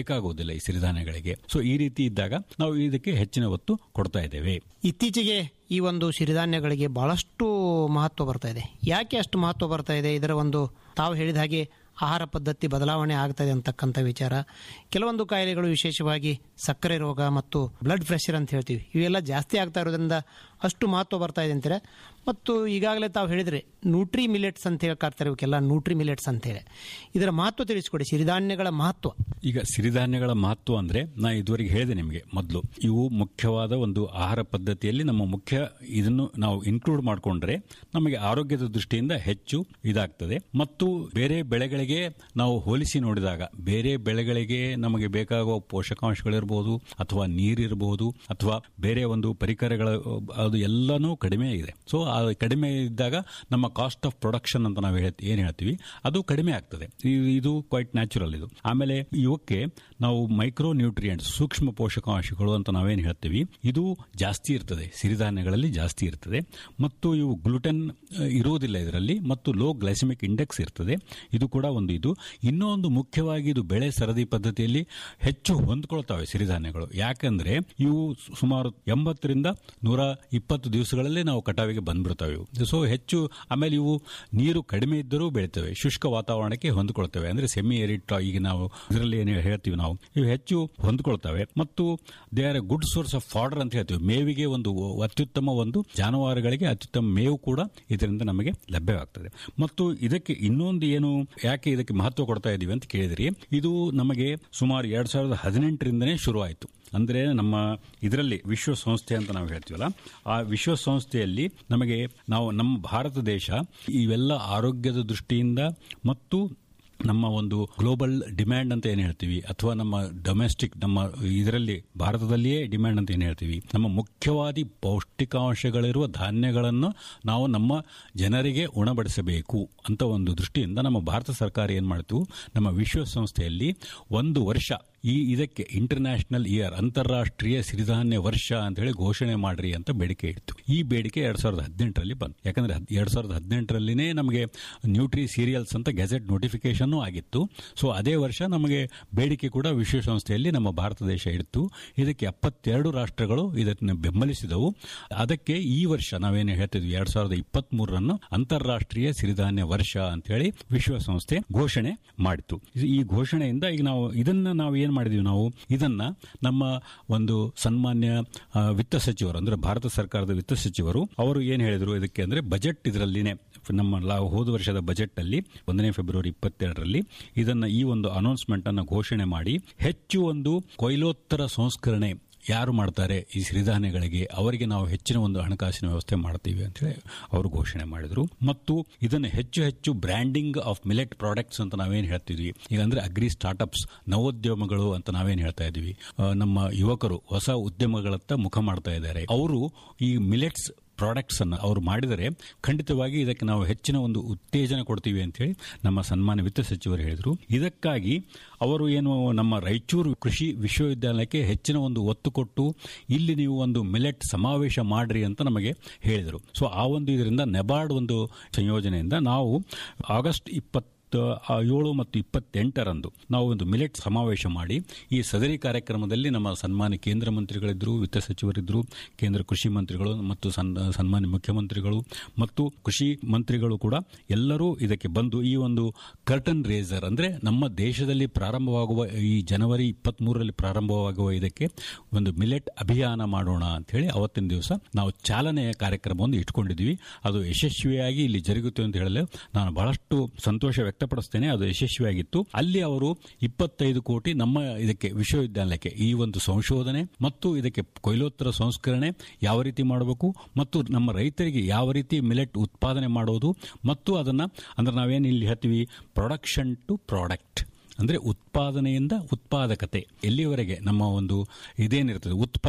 Speaker 14: ಬೇಕಾಗುವುದಿಲ್ಲ ಈ ಸಿರಿಧಾನ್ಯಗಳಿಗೆ ಸೊ ಈ ರೀತಿ ಇದ್ದಾಗ ನಾವು ಇದಕ್ಕೆ ಹೆಚ್ಚಿನ ಒತ್ತು ಕೊಡ್ತಾ ಇದ್ದೇವೆ
Speaker 13: ಇತ್ತೀಚೆಗೆ ಈ ಒಂದು ಸಿರಿಧಾನ್ಯಗಳಿಗೆ ಬಹಳಷ್ಟು ಮಹತ್ವ ಬರ್ತಾ ಇದೆ ಯಾಕೆ ಅಷ್ಟು ಮಹತ್ವ ಬರ್ತಾ ಇದೆ ಇದರ ಒಂದು ತಾವು ಹೇಳಿದ ಹಾಗೆ ಆಹಾರ ಪದ್ಧತಿ ಬದಲಾವಣೆ ಆಗ್ತದೆ ಅಂತಕ್ಕಂಥ ವಿಚಾರ ಕೆಲವೊಂದು ಕಾಯಿಲೆಗಳು ವಿಶೇಷವಾಗಿ ಸಕ್ಕರೆ ರೋಗ ಮತ್ತು ಬ್ಲಡ್ ಪ್ರೆಷರ್ ಅಂತ ಹೇಳ್ತೀವಿ ಇವೆಲ್ಲ ಜಾಸ್ತಿ ಆಗ್ತಾ ಇರೋದ್ರಿಂದ ಅಷ್ಟು ಮಹತ್ವ ಬರ್ತಾ ಇದೆ ಅಂತಾರೆ ಮತ್ತು ಈಗಾಗಲೇ ತಾವು ಹೇಳಿದ್ರೆ ನ್ಯೂಟ್ರಿ ಮಿಲೆಟ್ಸ್ ಅಂತ ಹೇಳಿ ಕರ್ತಾರೆ ಇವಕ್ಕೆಲ್ಲ ನ್ಯೂಟ್ರಿ ಮಿಲೆಟ್ಸ್ ಅಂತೇಳಿ ಇದರ ಮಹತ್ವ ತಿಳಿಸ್ಕೊಡಿ ಸಿರಿಧಾನ್ಯಗಳ ಮಹತ್ವ
Speaker 14: ಈಗ ಸಿರಿಧಾನ್ಯಗಳ ಮಹತ್ವ ಅಂದ್ರೆ ನಾ ಇದುವರೆಗೆ ಹೇಳಿದೆ ನಿಮಗೆ ಮೊದಲು ಇವು ಮುಖ್ಯವಾದ ಒಂದು ಆಹಾರ ಪದ್ಧತಿಯಲ್ಲಿ ನಮ್ಮ ಮುಖ್ಯ ಇದನ್ನು ನಾವು ಇನ್ಕ್ಲೂಡ್ ಮಾಡಿಕೊಂಡ್ರೆ ನಮಗೆ ಆರೋಗ್ಯದ ದೃಷ್ಟಿಯಿಂದ ಹೆಚ್ಚು ಇದಾಗ್ತದೆ ಮತ್ತು ಬೇರೆ ಬೆಳೆಗಳಿಗೆ ನಾವು ಹೋಲಿಸಿ ನೋಡಿದಾಗ ಬೇರೆ ಬೆಳೆಗಳಿಗೆ ನಮಗೆ ಬೇಕಾಗುವ ಪೋಷಕಾಂಶಗಳಿರ್ಬೋದು ಅಥವಾ ನೀರಿರಬಹುದು ಅಥವಾ ಬೇರೆ ಒಂದು ಪರಿಕರಗಳ ಅದು ಎಲ್ಲನೂ ಕಡಿಮೆ ಇದೆ ಸೊ ಆ ಕಡಿಮೆ ಇದ್ದಾಗ ನಮ್ಮ ಕಾಸ್ಟ್ ಆಫ್ ಪ್ರೊಡಕ್ಷನ್ ಅಂತ ನಾವು ಹೇಳ್ತೀವಿ ಏನು ಹೇಳ್ತೀವಿ ಅದು ಕಡಿಮೆ ಆಗ್ತದೆ ಇ- ಇದು ಕ್ವೈಟ್ ನ್ಯಾಚುರಲ್ ಇದು ಆಮೇಲೆ ಇವಕ್ಕೆ ನಾವು ಮೈಕ್ರೋ ನ್ಯೂಟ್ರಿಯೆಂಟ್ಸ್ ಸೂಕ್ಷ್ಮ ಪೋಷಕಾಂಶಗಳು ಅಂತ ನಾವೇನು ಹೇಳ್ತೀವಿ ಇದು ಜಾಸ್ತಿ ಇರ್ತದೆ ಸಿರಿಧಾನ್ಯಗಳಲ್ಲಿ ಜಾಸ್ತಿ ಇರ್ತದೆ ಮತ್ತು ಇವು ಗ್ಲುಟೆನ್ ಅಹ್, ಇರುವುದಿಲ್ಲ ಇದರಲ್ಲಿ ಮತ್ತು ಲೋ ಗ್ಲೈಸಮಿಕ್ ಇಂಡೆಕ್ಸ್ ಇರ್ತದೆ ಇದು ಕೂಡ ಒಂದು ಇದು ಇನ್ನೊಂದು ಮುಖ್ಯವಾಗಿ ಇದು ಬೆಳೆ ಸರದಿ ಪದ್ಧತಿಯಲ್ಲಿ ಹೆಚ್ಚು ಹೊಂದ್ಕೊಳ್ತವೆ ಸಿರಿಧಾನ್ಯಗಳು ಯಾಕಂದ್ರೆ ಇವು ಸುಮಾರು ಎಂಬತ್ತರಿಂದ ನೂರ ಇಪ್ಪತ್ತು ದಿವಸಗಳಲ್ಲೇ ನಾವು ಕಟಾವಿಗೆ ಬಂದ್ಬಿಡ್ತವೆ ಇವು ಸೊ ಹೆಚ್ಚು ಆಮೇಲೆ ಇವು ನೀರು ಕಡಿಮೆ ಇದ್ದರೂ ಬೆಳಿತವೆ ಶುಷ್ಕ ವಾತಾವರಣಕ್ಕೆ ಹೊಂದ್ಕೊಳ್ತವೆ ಅಂದ್ರೆ ಸೆಮಿ ಎರಿಟ್ ಈಗ ನಾವು ಇದರಲ್ಲಿ ಏನು ಹೇಳ್ತೀವಿ ನಾವು ಇವು ಹೆಚ್ಚು ಹೊಂದ್ಕೊಳ್ತವೆ ಮತ್ತು they are a good source of fodder ಅಂತ ಹೇಳ್ತೀವಿ ಮೇವಿಗೆ ಒಂದು ಅತ್ಯುತ್ತಮ ಒಂದು ಜಾನುವಾರುಗಳಿಗೆ ಅತ್ಯುತ್ತಮ ಮೇವು ಕೂಡ ಇದರಿಂದ ನಮಗೆ ಲಭ್ಯವಾಗ್ತದೆ ಮತ್ತು ಇದಕ್ಕೆ ಇನ್ನೊಂದು ಏನು ಯಾಕೆ ಇದಕ್ಕೆ ಮಹತ್ವ ಕೊಡ್ತಾ ಇದೀವಿ ಅಂತ ಕೇಳಿದ್ರಿ ಇದು ನಮಗೆ ಸುಮಾರು ಎರಡ್ ಸಾವಿರದ ಹದಿನೆಂಟರಿಂದನೇ ಶುರುವಾಯಿತು ಅಂದ್ರೆ ನಮ್ಮ ಇದರಲ್ಲಿ ವಿಶ್ವಸಂಸ್ಥೆ ಅಂತ ನಾವು ಹೇಳ್ತೀವಲ್ಲ ಆ ವಿಶ್ವಸಂಸ್ಥೆಯಲ್ಲಿ ನಮಗೆ ನಾವು ನಮ್ಮ ಭಾರತ ದೇಶ ಇವೆಲ್ಲ ಆರೋಗ್ಯದ ದೃಷ್ಟಿಯಿಂದ ಮತ್ತು ನಮ್ಮ ಒಂದು ಗ್ಲೋಬಲ್ ಡಿಮ್ಯಾಂಡ್ ಅಂತ ಏನು ಹೇಳ್ತೀವಿ ಅಥವಾ ನಮ್ಮ ಡೊಮೆಸ್ಟಿಕ್ ನಮ್ಮ ಇದರಲ್ಲಿ ಭಾರತದಲ್ಲಿಯೇ ಡಿಮ್ಯಾಂಡ್ ಅಂತ ಏನು ಹೇಳ್ತೀವಿ ನಮ್ಮ ಮುಖ್ಯವಾದಿ ಪೌಷ್ಟಿಕಾಂಶಗಳಿರುವ ಧಾನ್ಯಗಳನ್ನು ನಾವು ನಮ್ಮ ಜನರಿಗೆ ಉಣಬಡಿಸಬೇಕು ಅಂತ ಒಂದು ದೃಷ್ಟಿಯಿಂದ ನಮ್ಮ ಭಾರತ ಸರ್ಕಾರ ಏನು ಮಾಡ್ತು ನಮ್ಮ ವಿಶ್ವಸಂಸ್ಥೆಯಲ್ಲಿ ಒಂದು ವರ್ಷ ಈ ಇದಕ್ಕೆ ಇಂಟರ್ನ್ಯಾಷನಲ್ ಇಯರ್ ಅಂತಾರಾಷ್ಟ್ರೀಯ ಸಿರಿಧಾನ್ಯ ವರ್ಷ ಅಂತ ಹೇಳಿ ಘೋಷಣೆ ಮಾಡ್ರಿ ಅಂತ ಬೇಡಿಕೆ ಇತ್ತು ಈ ಬೇಡಿಕೆ ಎರಡ್ ಸಾವಿರದ ಹದಿನೆಂಟರಲ್ಲಿ ಬಂತು ಯಾಕಂದ್ರೆ ಹದ್- ಎರಡ್ ಸಾವಿರದ ಹದಿನೆಂಟರಲ್ಲಿನೇ ನಮಗೆ ನ್ಯೂಟ್ರಿ ಸೀರಿಯಲ್ಸ್ ಅಂತ ಗೆಜೆಟ್ ನೋಟಿಫಿಕೇಶನ್ ಆಗಿತ್ತು ಸೊ ಅದೇ ವರ್ಷ ನಮಗೆ ಬೇಡಿಕೆ ಕೂಡ ವಿಶ್ವಸಂಸ್ಥೆಯಲ್ಲಿ ನಮ್ಮ ಭಾರತ ದೇಶ ಇಡ್ತು ಇದಕ್ಕೆ ಎಪ್ಪತ್ತೆರಡು ರಾಷ್ಟ್ರಗಳು ಇದನ್ನು ಬೆಂಬಲಿಸಿದವು ಅದಕ್ಕೆ ಈ ವರ್ಷ ನಾವೇನು ಹೇಳ್ತಿದ್ವಿ ಎರಡ್ ಸಾವಿರದ ಇಪ್ಪತ್ತ್ ಮೂರರನ್ನು ಅಂತಾರಾಷ್ಟ್ರೀಯ ಸಿರಿಧಾನ್ಯ ವರ್ಷ ಅಂತ ಹೇಳಿ ವಿಶ್ವಸಂಸ್ಥೆ ಘೋಷಣೆ ಮಾಡಿತು ಇದು- ಈ ಘೋಷಣೆಯಿಂದ ಈಗ ನಾವು ಇದನ್ನ ನಾವು ಏನ್ ಮಾಡಿದೀವಿ ನಾವು ಇದನ್ನ ನಮ್ಮ ಒಂದು ಸನ್ಮಾನ್ಯ ಆ, ವಿತ್ತ ಸಚಿವರು ಅಂದ್ರೆ ಭಾರತ ಸರ್ಕಾರದ ವಿತ್ತ ಸಚಿವರು ಅವರು ಏನ್ ಹೇಳಿದ್ರು ಇದಕ್ಕೆ ಅಂದ್ರೆ ಬಜೆಟ್ ಇದರಲ್ಲಿನೇ ನಮ್ಮ ಲಾ- ಹೋದ ವರ್ಷದ ಬಜೆಟ್ ಅಲ್ಲಿ ಒಂದನೇ ಫೆಬ್ರವರಿ ಇಪ್ಪತ್ತೆರಡರಲ್ಲಿ ಇದನ್ನ ಈ ಒಂದು ಅನೌನ್ಸ್ಮೆಂಟ್ ಅನ್ನು ಘೋಷಣೆ ಮಾಡಿ ಹೆಚ್ಚು ಒಂದು ಕೊಯ್ಲೋತ್ತರ ಸಂಸ್ಕರಣೆ ಯಾರು ಮಾಡ್ತಾರೆ ಈ ಸಿರಿಧಾನ್ಯಗಳಿಗೆ ಅವರಿಗೆ ನಾವು ಹೆಚ್ಚಿನ ಒಂದು ಹಣಕಾಸಿನ ವ್ಯವಸ್ಥೆ ಮಾಡ್ತೀವಿ ಅಂತ ಹೇಳಿ ಅವರು ಘೋಷಣೆ ಮಾಡಿದ್ರು ಮತ್ತು ಇದನ್ನು ಹೆಚ್ಚು ಹೆಚ್ಚು ಬ್ರ್ಯಾಂಡಿಂಗ್ ಆಫ್ ಮಿಲೆಟ್ ಪ್ರಾಡಕ್ಟ್ಸ್ ಅಂತ ನಾವೇನು ಹೇಳ್ತಿದ್ವಿ ಈಗ ಅಂದ್ರೆ ಅಗ್ರಿ ಸ್ಟಾರ್ಟ್ಅಪ್ಸ್ ನವೋದ್ಯಮಗಳು ಅಂತ ನಾವೇನು ಹೇಳ್ತಾ ಇದೀವಿ ಆ, ನಮ್ಮ ಯುವಕರು ಹೊಸ ಉದ್ಯಮಗಳತ್ತ ಮುಖ ಮಾಡ್ತಾ ಇದ್ದಾರೆ ಅವರು ಈ ಮಿಲೆಟ್ಸ್ ಪ್ರಾಡಕ್ಟ್ಸ್ ಅನ್ನು ಅವರು ಮಾಡಿದರೆ ಖಂಡಿತವಾಗಿ ಇದಕ್ಕೆ ನಾವು ಹೆಚ್ಚಿನ ಒಂದು ಉತ್ತೇಜನ ಕೊಡ್ತೀವಿ ಅಂತ ಹೇಳಿ ನಮ್ಮ ಸನ್ಮಾನ್ಯ ವಿತ್ತ ಸಚಿವರು ಹೇಳಿದರು ಇದಕ್ಕಾಗಿ ಅವರು ಏನು ನಮ್ಮ ರಾಯಚೂರು ಕೃಷಿ ವಿಶ್ವವಿದ್ಯಾಲಯಕ್ಕೆ ಹೆಚ್ಚಿನ ಒಂದು ಒತ್ತು ಕೊಟ್ಟು ಇಲ್ಲಿ ನೀವು ಒಂದು ಮಿಲೆಟ್ ಸಮಾವೇಶ ಮಾಡ್ರಿ ಅಂತ ನಮಗೆ ಹೇಳಿದರು ಸೊ ಆ ಒಂದು ಇದರಿಂದ ನೆಬಾರ್ಡ್ ಒಂದು ಸಂಯೋಜನೆಯಿಂದ ನಾವು ಆಗಸ್ಟ್ ಇಪ್ಪತ್ತು ಆ, ಏಳು ಮತ್ತು ಇಪ್ಪತ್ತೆಂಟರಂದು ನಾವು ಒಂದು ಮಿಲೆಟ್ ಸಮಾವೇಶ ಮಾಡಿ ಈ ಸದರಿ ಕಾರ್ಯಕ್ರಮದಲ್ಲಿ ನಮ್ಮ ಸನ್ಮಾನ್ಯ ಕೇಂದ್ರ ಮಂತ್ರಿಗಳಿದ್ರು ವಿತ್ತ ಸಚಿವರಿದ್ರು ಕೇಂದ್ರ ಕೃಷಿ ಮಂತ್ರಿಗಳು ಮತ್ತು ಸನ್- ಸನ್ಮಾನ್ಯ ಮುಖ್ಯಮಂತ್ರಿಗಳು ಮತ್ತು ಕೃಷಿ ಮಂತ್ರಿಗಳು ಕೂಡ ಎಲ್ಲರೂ ಇದಕ್ಕೆ ಬಂದು ಈ ಒಂದು ಕರ್ಟನ್ ರೇಸರ್ ಅಂದ್ರೆ ನಮ್ಮ ದೇಶದಲ್ಲಿ ಪ್ರಾರಂಭವಾಗುವ ಈ ಜನವರಿ ಇಪ್ಪತ್ತ್ ಮೂರರಲ್ಲಿ ಪ್ರಾರಂಭವಾಗುವ ಇದಕ್ಕೆ ಒಂದು ಮಿಲೆಟ್ ಅಭಿಯಾನ ಮಾಡೋಣ ಅಂತ ಹೇಳಿ ಅವತ್ತಿನ ದಿವಸ ನಾವು ಚಾಲನೆಯ ಕಾರ್ಯಕ್ರಮವನ್ನು ಇಟ್ಕೊಂಡಿದ್ವಿ ಅದು ಯಶಸ್ವಿಯಾಗಿ ಇಲ್ಲಿ ಜರುಗುತ್ತೆ ಅಂತ ಹೇಳಲು ನಾನು ಬಹಳಷ್ಟು ಸಂತೋಷ ವ್ಯಕ್ತಪಡಿಸ್ತೇನೆ ಅದು ಯಶಸ್ವಿಯಾಗಿತ್ತು ಅಲ್ಲಿ ಅವರು ಇಪ್ಪತ್ತೈದು ಕೋಟಿ ನಮ್ಮ ಇದಕ್ಕೆ ವಿಶ್ವವಿದ್ಯಾಲಯಕ್ಕೆ ಈ ಒಂದು ಸಂಶೋಧನೆ ಮತ್ತು ಇದಕ್ಕೆ ಕೊಯ್ಲೋತ್ತರ ಸಂಸ್ಕರಣೆ ಯಾವ ರೀತಿ ಮಾಡಬೇಕು ಮತ್ತು ನಮ್ಮ ರೈತರಿಗೆ ಯಾವ ರೀತಿ ಮಿಲೆಟ್ ಉತ್ಪಾದನೆ ಮಾಡೋದು ಮತ್ತು ಅದನ್ನ ಅಂದ್ರೆ ನಾವೇನು ಇಲ್ಲಿ ಹೇಳ್ತೀವಿ ಪ್ರೊಡಕ್ಷನ್ ಟು ಪ್ರಾಡಕ್ಟ್ ಅಂದ್ರೆ ಉತ್ಪಾದನೆಯಿಂದ ಉತ್ಪಾದಕತೆ ಎಲ್ಲಿವರೆಗೆ ನಮ್ಮ ಒಂದು ಇದೇನಿರ್ತದೆ ಉತ್ಪನ್ನ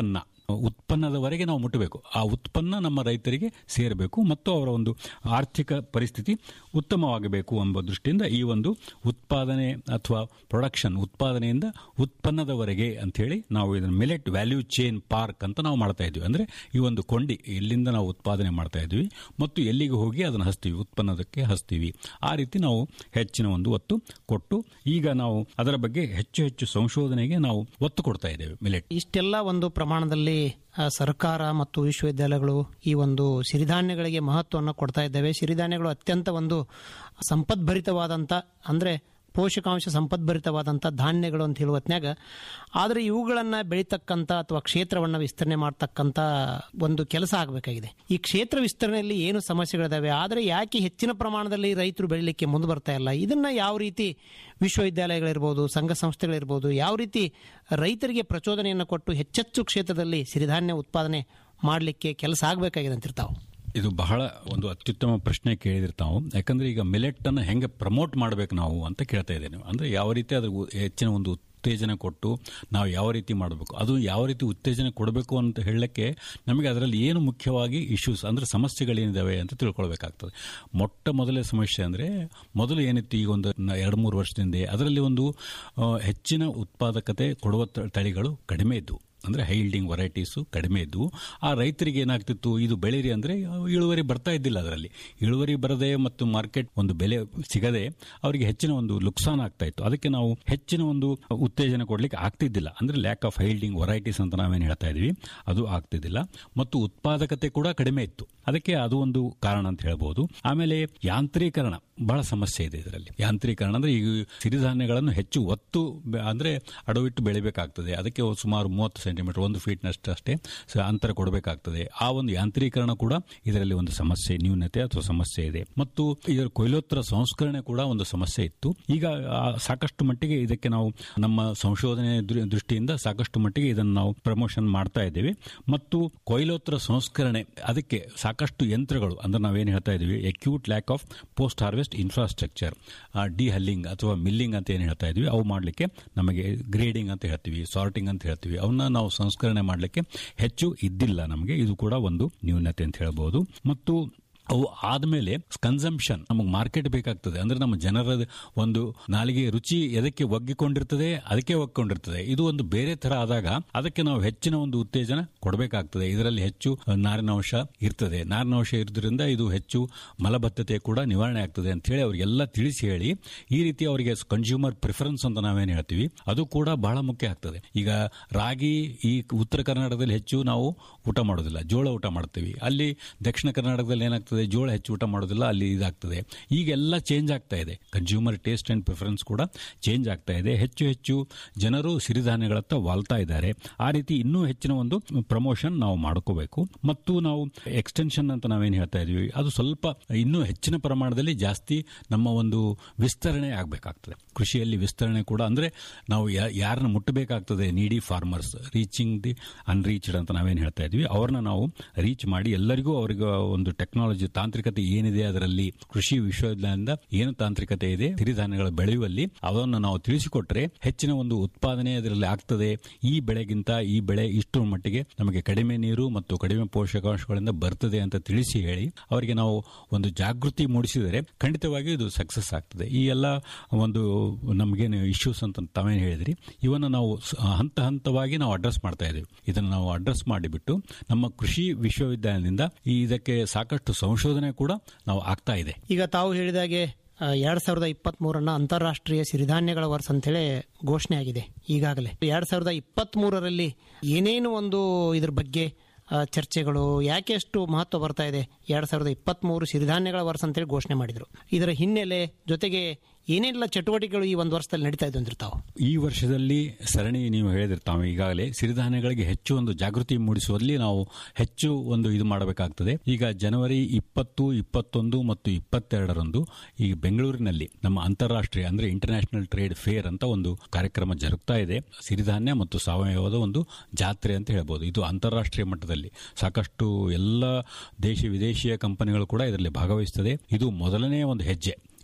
Speaker 14: ಉತ್ಪನ್ನದವರೆಗೆ ನಾವು ಮುಟ್ಟಬೇಕು ಆ ಉತ್ಪನ್ನ ನಮ್ಮ ರೈತರಿಗೆ ಸೇರಬೇಕು ಮತ್ತು ಅವರ ಒಂದು ಆರ್ಥಿಕ ಪರಿಸ್ಥಿತಿ ಉತ್ತಮವಾಗಬೇಕು ಎಂಬ ದೃಷ್ಟಿಯಿಂದ ಈ ಒಂದು ಉತ್ಪಾದನೆ ಅಥವಾ ಪ್ರೊಡಕ್ಷನ್ ಉತ್ಪಾದನೆಯಿಂದ ಉತ್ಪನ್ನದವರೆಗೆ ಅಂತ ಹೇಳಿ ನಾವು ಇದನ್ನು ಮಿಲೆಟ್ ವ್ಯಾಲ್ಯೂ ಚೇನ್ ಪಾರ್ಕ್ ಅಂತ ನಾವು ಮಾಡ್ತಾ ಇದ್ವಿ ಅಂದ್ರೆ ಈ ಒಂದು ಕೊಂಡಿ ಎಲ್ಲಿಂದ ನಾವು ಉತ್ಪಾದನೆ ಮಾಡ್ತಾ ಇದ್ವಿ ಮತ್ತು ಎಲ್ಲಿಗೆ ಹೋಗಿ ಅದನ್ನು ಹಚ್ತೀವಿ ಉತ್ಪನ್ನದಕ್ಕೆ ಹಚ್ತೀವಿ ಆ ರೀತಿ ನಾವು ಹೆಚ್ಚಿನ ಒಂದು ಒತ್ತು ಕೊಟ್ಟು ಈಗ ನಾವು ಅದರ ಬಗ್ಗೆ ಹೆಚ್ಚು ಹೆಚ್ಚು ಸಂಶೋಧನೆಗೆ ನಾವು ಒತ್ತು ಕೊಡ್ತಾ ಇದ್ದೇವೆ ಮಿಲೆಟ್
Speaker 13: ಇಷ್ಟೆಲ್ಲ ಒಂದು ಪ್ರಮಾಣದಲ್ಲಿ ಆ, ಸರ್ಕಾರ ಮತ್ತು ವಿಶ್ವವಿದ್ಯಾಲಯಗಳು ಈ ಒಂದು ಸಿರಿಧಾನ್ಯಗಳಿಗೆ ಮಹತ್ವವನ್ನು ಕೊಡ್ತಾ ಇದ್ದಾವೆ ಸಿರಿಧಾನ್ಯಗಳು ಅತ್ಯಂತ ಒಂದು ಸಂಪದ್ಭರಿತವಾದಂಥ ಅಂದರೆ ಪೋಷಕಾಂಶ ಸಂಪದ್ಭರಿತವಾದಂಥ ಧಾನ್ಯಗಳು ಅಂತ ಹೇಳುವ ಹೊತ್ನ್ಯಾಗ ಆದರೆ ಇವುಗಳನ್ನು ಬೆಳೀತಕ್ಕಂಥ ಅಥವಾ ಕ್ಷೇತ್ರವನ್ನು ವಿಸ್ತರಣೆ ಮಾಡ್ತಕ್ಕಂಥ ಒಂದು ಕೆಲಸ ಆಗಬೇಕಾಗಿದೆ ಈ ಕ್ಷೇತ್ರ ವಿಸ್ತರಣೆಯಲ್ಲಿ ಏನು ಸಮಸ್ಯೆಗಳಿದಾವೆ ಆದರೆ ಯಾಕೆ ಹೆಚ್ಚಿನ ಪ್ರಮಾಣದಲ್ಲಿ ರೈತರು ಬೆಳೀಲಿಕ್ಕೆ ಮುಂದೆ ಬರ್ತಾ ಇಲ್ಲ ಇದನ್ನ ಯಾವ ರೀತಿ ವಿಶ್ವವಿದ್ಯಾಲಯಗಳಿರ್ಬೋದು ಸಂಘ ಸಂಸ್ಥೆಗಳಿರ್ಬೋದು ಯಾವ ರೀತಿ ರೈತರಿಗೆ ಪ್ರಚೋದನೆಯನ್ನು ಕೊಟ್ಟು ಹೆಚ್ಚೆಚ್ಚು ಕ್ಷೇತ್ರದಲ್ಲಿ ಸಿರಿಧಾನ್ಯ ಉತ್ಪಾದನೆ ಮಾಡಲಿಕ್ಕೆ ಕೆಲಸ ಆಗಬೇಕಾಗಿದೆ ಅಂತಿರ್ತಾವೆ
Speaker 14: ಇದು ಬಹಳ ಒಂದು ಅತ್ಯುತ್ತಮ ಪ್ರಶ್ನೆ ಕೇಳಿದಿರಿ ತಾವು ಯಾಕಂದ್ರೆ ಈಗ ಮಿಲೆಟ್ ಅನ್ನು ಹೆಂಗೆ ಪ್ರಮೋಟ್ ಮಾಡಬೇಕು ನಾವು ಅಂತ ಕೇಳ್ತಾ ಇದ್ದೇನೆ ಅಂದ್ರೆ ಯಾವ ರೀತಿ ಅದ್ರ ಉ- ಹೆಚ್ಚಿನ ಒಂದು ಉತ್ತೇಜನ ಕೊಟ್ಟು ನಾವು ಯಾವ ರೀತಿ ಮಾಡಬೇಕು ಅದು ಯಾವ ರೀತಿ ಉತ್ತೇಜನ ಕೊಡಬೇಕು ಅಂತ ಹೇಳಕ್ಕೆ ನಮಗೆ ಅದರಲ್ಲಿ ಏನು ಮುಖ್ಯವಾಗಿ ಇಶ್ಯೂಸ್ ಅಂದ್ರೆ ಸಮಸ್ಯೆಗಳೇನಿದಾವೆ ಅಂತ ತಿಳ್ಕೊಳ್ಬೇಕಾಗ್ತದೆ ಮೊಟ್ಟ ಮೊದಲೇ ಸಮಸ್ಯೆ ಅಂದ್ರೆ ಮೊದಲು ಏನಿತ್ತು ಈಗ ಒಂದು ನ- ಎರಡು ಮೂರು ವರ್ಷದಿಂದ ಅದರಲ್ಲಿ ಒಂದು ಆ, ಹೆಚ್ಚಿನ ಉತ್ಪಾದಕತೆ ಕೊಡುವ ತ- ತಳಿಗಳು ಕಡಿಮೆ ಇದ್ದವು ಅಂದ್ರೆ ಹೈಲ್ಡಿಂಗ್ ವೆರೈಟೀಸು ಕಡಿಮೆ ಇದ್ವು ಆ ರೈತರಿಗೆ ಏನಾಗ್ತಿತ್ತು ಇದು ಬೆಳೀರಿ ಅಂದ್ರೆ ಇಳುವರಿ ಬರ್ತಾ ಇದ್ದಿಲ್ಲ ಅದರಲ್ಲಿ ಇಳುವರಿ ಬರದೆ ಮತ್ತು ಮಾರ್ಕೆಟ್ ಒಂದು ಬೆಲೆ ಸಿಗದೆ ಅವರಿಗೆ ಹೆಚ್ಚಿನ ಒಂದು ನುಕ್ಸಾನ್ ಆಗ್ತಾ ಇತ್ತು ಅದಕ್ಕೆ ನಾವು ಹೆಚ್ಚಿನ ಒಂದು ಉತ್ತೇಜನ ಕೊಡ್ಲಿಕ್ಕೆ ಆಗ್ತಿದ್ದಿಲ್ಲ ಅಂದ್ರೆ ಲ್ಯಾಕ್ ಆಫ್ ಹೈಲ್ಡಿಂಗ್ ವೆರೈಟೀಸ್ ಅಂತ ನಾವೇನು ಹೇಳ್ತಾ ಇದೀವಿ ಅದು ಆಗ್ತಿದ್ದಿಲ್ಲ ಮತ್ತು ಉತ್ಪಾದಕತೆ ಕೂಡ ಕಡಿಮೆ ಇತ್ತು ಅದಕ್ಕೆ ಅದು ಒಂದು ಕಾರಣ ಅಂತ ಹೇಳ್ಬೋದು ಆಮೇಲೆ ಯಾಂತ್ರೀಕರಣ ಬಹಳ ಸಮಸ್ಯೆ ಇದೆ ಇದರಲ್ಲಿ ಯಾಂತ್ರೀಕರಣ ಅಂದ್ರೆ ಈಗ ಸಿರಿಧಾನ್ಯಗಳನ್ನು ಹೆಚ್ಚು ಒತ್ತು ಬೆ- ಅಂದ್ರೆ ಅಡವಿಟ್ಟು ಬೆಳಿಬೇಕಾಗ್ತದೆ ಅದಕ್ಕೆ ಸುಮಾರು ಮೂವತ್ತು ಸೆಂಟಿಮೀಟರ್ ಒಂದು ಫೀಟ್ನಷ್ಟು ಅಷ್ಟೇ ಸ- ಅಂತರ ಕೊಡಬೇಕಾಗ್ತದೆ ಆ ಒಂದು ಯಾಂತ್ರೀಕರಣ ಕೂಡ ಇದರಲ್ಲಿ ಒಂದು ಸಮಸ್ಯೆ ನ್ಯೂನತೆ ಅಥವಾ ಸಮಸ್ಯೆ ಇದೆ ಮತ್ತು ಇದರ ಕೊಯ್ಲೋತ್ತರ ಸಂಸ್ಕರಣೆ ಕೂಡ ಒಂದು ಸಮಸ್ಯೆ ಇತ್ತು ಈಗ ಆ, ಸಾಕಷ್ಟು ಮಟ್ಟಿಗೆ ಇದಕ್ಕೆ ನಾವು ನಮ್ಮ ಸಂಶೋಧನೆ ದೃ- ದೃಷ್ಟಿಯಿಂದ ಸಾಕಷ್ಟು ಮಟ್ಟಿಗೆ ಇದನ್ನು ನಾವು ಪ್ರಮೋಷನ್ ಮಾಡ್ತಾ ಇದ್ದೇವೆ ಮತ್ತು ಕೊಯ್ಲೋತ್ತರ ಸಂಸ್ಕರಣೆ ಅದಕ್ಕೆ ಸಾಕಷ್ಟು ಯಂತ್ರಗಳು ಅಂದ್ರೆ ನಾವೇನು ಹೇಳ್ತಾ ಇದ್ದೀವಿ acute lack of post harvest infrastructure dehulling ಅಥವಾ ಮಿಲ್ಲಿಂಗ್ ಅಂತ ಏನು ಹೇಳ್ತಾ ಇದ್ವಿ ಅವು ಮಾಡಲಿಕ್ಕೆ ನಮಗೆ ಗ್ರೇಡಿಂಗ್ ಅಂತ ಹೇಳ್ತೀವಿ ಸಾರ್ಟಿಂಗ್ ಅಂತ ಹೇಳ್ತೀವಿ ಅವನ್ನ ನಾವು ಸಂಸ್ಕರಣೆ ಮಾಡಲಿಕ್ಕೆ ಹೆಚ್ಚು ಇದ್ದಿಲ್ಲ ನಮಗೆ ಇದು ಕೂಡ ಒಂದು ನ್ಯೂನತೆ ಅಂತ ಹೇಳ್ಬೋದು ಮತ್ತು ಅವು ಆದಮೇಲೆ ಕನ್ಸಂಪ್ಷನ್ ನಮಗೆ ಮಾರ್ಕೆಟ್ ಬೇಕಾಗ್ತದೆ ಅಂದ್ರೆ ನಮ್ಮ ಜನರ ಒಂದು ನಾಲಿಗೆ ರುಚಿ ಎದಕ್ಕೆ ಒಗ್ಗಿಕೊಂಡಿರ್ತದೆ ಅದಕ್ಕೆ ಒಗ್ಗಿಕೊಂಡಿರ್ತದೆ ಇದು ಒಂದು ಬೇರೆ ತರ ಆದಾಗ ಅದಕ್ಕೆ ನಾವು ಹೆಚ್ಚಿನ ಒಂದು ಉತ್ತೇಜನ ಕೊಡಬೇಕಾಗ್ತದೆ ಇದರಲ್ಲಿ ಹೆಚ್ಚು ನಾರಿನಾಂಶ ಇರ್ತದೆ ನಾರಿನಾಂಶ ಇರೋದ್ರಿಂದ ಇದು ಹೆಚ್ಚು ಮಲಬದ್ಧತೆ ಕೂಡ ನಿವಾರಣೆ ಆಗ್ತದೆ ಅಂತ ಹೇಳಿ ಅವರಿಗೆಲ್ಲ ತಿಳಿಸಿ ಹೇಳಿ ಈ ರೀತಿ ಅವರಿಗೆ ಕನ್ಸ್ಯೂಮರ್ ಪ್ರಿಫರೆನ್ಸ್ ಅಂತ ನಾವೇನು ಹೇಳ್ತೀವಿ ಅದು ಕೂಡ ಬಹಳ ಮುಖ್ಯ ಆಗ್ತದೆ ಈಗ ರಾಗಿ ಈ ಉತ್ತರ ಕರ್ನಾಟಕದಲ್ಲಿ ಹೆಚ್ಚು ನಾವು ಊಟ ಮಾಡೋದಿಲ್ಲ ಜೋಳ ಊಟ ಮಾಡ್ತೀವಿ ಅಲ್ಲಿ ದಕ್ಷಿಣ ಕರ್ನಾಟಕದಲ್ಲಿ ಏನಾಗ್ತದೆ ಜೋಳ ಹೆಚ್ಚು ಊಟ ಮಾಡೋದಿಲ್ಲ ಅಲ್ಲಿ ಇದಾಗ್ತದೆ ಈಗೆಲ್ಲ ಚೇಂಜ್ ಆಗ್ತಾ ಇದೆ ಕನ್ಸ್ಯೂಮರ್ ಟೇಸ್ಟ್ ಅಂಡ್ ಪ್ರಿಫರೆನ್ಸ್ ಕೂಡ ಚೇಂಜ್ ಆಗ್ತಾ ಇದೆ ಹೆಚ್ಚು ಹೆಚ್ಚು ಜನರು ಸಿರಿಧಾನ್ಯಗಳತ್ತ ವಾಲ್ತಾ ಇದ್ದಾರೆ ಆ ರೀತಿ ಇನ್ನೂ ಹೆಚ್ಚಿನ ಒಂದು ಪ್ರಮೋಷನ್ ನಾವು ಮಾಡ್ಕೋಬೇಕು ಮತ್ತು ನಾವು ಎಕ್ಸ್ಟೆನ್ಷನ್ ಅಂತ ನಾವೇನು ಹೇಳ್ತಾ ಇದೀವಿ ಅದು ಸ್ವಲ್ಪ ಇನ್ನೂ ಹೆಚ್ಚಿನ ಪ್ರಮಾಣದಲ್ಲಿ ಜಾಸ್ತಿ ನಮ್ಮ ಒಂದು ವಿಸ್ತರಣೆ ಆಗಬೇಕಾಗ್ತದೆ ಕೃಷಿಯಲ್ಲಿ ವಿಸ್ತರಣೆ ಕೂಡ ಅಂದ್ರೆ ನಾವು ಯಾ- ಯಾರನ್ನ ಮುಟ್ಟಬೇಕಾಗ್ತದೆ ನೀಡಿ ಫಾರ್ಮರ್ಸ್ ರೀಚಿಂಗ್ ದಿ ಅನ್ರೀಚ್ಡ್ ಅಂತ ನಾವೇನು ಹೇಳ್ತಾ ಇದ್ವಿ ಅವ್ರನ್ನ ನಾವು ರೀಚ್ ಮಾಡಿ ಎಲ್ಲರಿಗೂ ಅವ್ರಿಗೆ ಒಂದು ಟೆಕ್ನಾಲಜಿ ತಾಂತ್ರಿಕತೆ ಏನಿದೆ ಅದರಲ್ಲಿ ಕೃಷಿ ವಿಶ್ವವಿದ್ಯಾಲಯದಿಂದ ಏನು ತಾಂತ್ರಿಕತೆ ಇದೆ ಸಿರಿಧಾನ್ಯಗಳ ಬೆಳೆಯುವಲ್ಲಿ ಅದನ್ನು ನಾವು ತಿಳಿಸಿಕೊಟ್ರೆ ಹೆಚ್ಚಿನ ಒಂದು ಉತ್ಪಾದನೆ ಅದರಲ್ಲಿ ಆಗ್ತದೆ ಈ ಬೆಳೆಗಿಂತ ಈ ಬೆಳೆ ಇಷ್ಟು ಮಟ್ಟಿಗೆ ನಮಗೆ ಕಡಿಮೆ ನೀರು ಮತ್ತು ಕಡಿಮೆ ಪೋಷಕಾಂಶಗಳಿಂದ ಬರ್ತದೆ ಅಂತ ತಿಳಿಸಿ ಹೇಳಿ ಅವರಿಗೆ ನಾವು ಒಂದು ಜಾಗೃತಿ ಮೂಡಿಸಿದರೆ ಖಂಡಿತವಾಗಿ ಇದು ಸಕ್ಸಸ್ ಆಗ್ತದೆ ಈ ಎಲ್ಲ ಒಂದು ನಮಗೇನು ಇಶ್ಯೂಸ್ ಅಂತ ತಾವೇನು ಹೇಳಿದ್ರಿ ಇವನ್ನ ನಾವು ಸ- ಹಂತ ಹಂತವಾಗಿ ನಾವು ಅಡ್ರೆಸ್ ಮಾಡ್ತಾ ಇದ್ದೀವಿ ಇದನ್ನು ನಾವು ಅಡ್ರೆಸ್ ಮಾಡಿಬಿಟ್ಟು ನಮ್ಮ ಕೃಷಿ ವಿಶ್ವವಿದ್ಯಾಲಯದಿಂದ ಈ ಇದಕ್ಕೆ ಸಾಕಷ್ಟು ಸಂಶೋಧನೆ ಕೂಡ ನಾವು ಆಗ್ತಾ ಇದೆ
Speaker 13: ಈಗ ತಾವು ಹೇಳಿದಾಗೆ ಆ, ಎರಡ್ ಸಾವಿರದ ಇಪ್ಪತ್ತ್ ಮೂರನ್ನ ಅಂತಾರಾಷ್ಟ್ರೀಯ ಸಿರಿಧಾನ್ಯಗಳ ವರ್ಷ ಅಂತೇಳಿ ಘೋಷಣೆ ಆಗಿದೆ ಈಗಾಗಲೇ ಎರಡ್ ಸಾವಿರದ ಇಪ್ಪತ್ತ್ ಮೂರರಲ್ಲಿ ಏನೇನು ಒಂದು ಇದ್ರ ಬಗ್ಗೆ ಆ, ಚರ್ಚೆಗಳು ಯಾಕೆ ಅಷ್ಟು ಮಹತ್ವ ಬರ್ತಾ ಇದೆ ಎರಡ್ ಸಾವಿರದ ಇಪ್ಪತ್ತ್ ಮೂರು ಸಿರಿಧಾನ್ಯಗಳ ವರ್ಷ ಅಂತೇಳಿ ಘೋಷಣೆ ಮಾಡಿದ್ರು ಇದರ ಹಿನ್ನೆಲೆ ಜೊತೆಗೆ ಏನೆಲ್ಲ ಚಟುವಟಿಕೆಗಳು ಈ ಒಂದು ವರ್ಷದಲ್ಲಿ ನಡೀತಾ ಇದ್ದು ಅಂದಿರ್ತಾವೆ
Speaker 14: ಈ ವರ್ಷದಲ್ಲಿ ಸರಣಿ ನೀವು ಹೇಳಿದಿರ್ತಾವೆ ಈಗಾಗಲೇ ಸಿರಿಧಾನ್ಯಗಳಿಗೆ ಹೆಚ್ಚು ಒಂದು ಜಾಗೃತಿ ಮೂಡಿಸುವಲ್ಲಿ ನಾವು ಹೆಚ್ಚು ಒಂದು ಇದು ಮಾಡಬೇಕಾಗ್ತದೆ ಈಗ ಜನವರಿ ಇಪ್ಪತ್ತು ಇಪ್ಪತ್ತೊಂದು ಮತ್ತು ಇಪ್ಪತ್ತೆರಡರಂದು ಈ ಬೆಂಗಳೂರಿನಲ್ಲಿ ನಮ್ಮ ಅಂತಾರಾಷ್ಟ್ರೀಯ ಅಂದ್ರೆ ಇಂಟರ್ನ್ಯಾಷನಲ್ ಟ್ರೇಡ್ ಫೇರ್ ಅಂತ ಒಂದು ಕಾರ್ಯಕ್ರಮ ಜರುಗ್ತಾ ಇದೆ ಸಿರಿಧಾನ್ಯ ಮತ್ತು ಸಾವಯವದ ಒಂದು ಜಾತ್ರೆ ಅಂತ ಹೇಳ್ಬೋದು ಇದು ಅಂತಾರಾಷ್ಟ್ರೀಯ ಮಟ್ಟದಲ್ಲಿ ಸಾಕಷ್ಟು ಎಲ್ಲ ದೇಶ ವಿದೇಶಿಯ ಕಂಪನಿಗಳು ಕೂಡ ಇದರಲ್ಲಿ ಭಾಗವಹಿಸುತ್ತದೆ ಇದು ಮೊದಲನೇ ಒಂದು ಹೆಜ್ಜೆ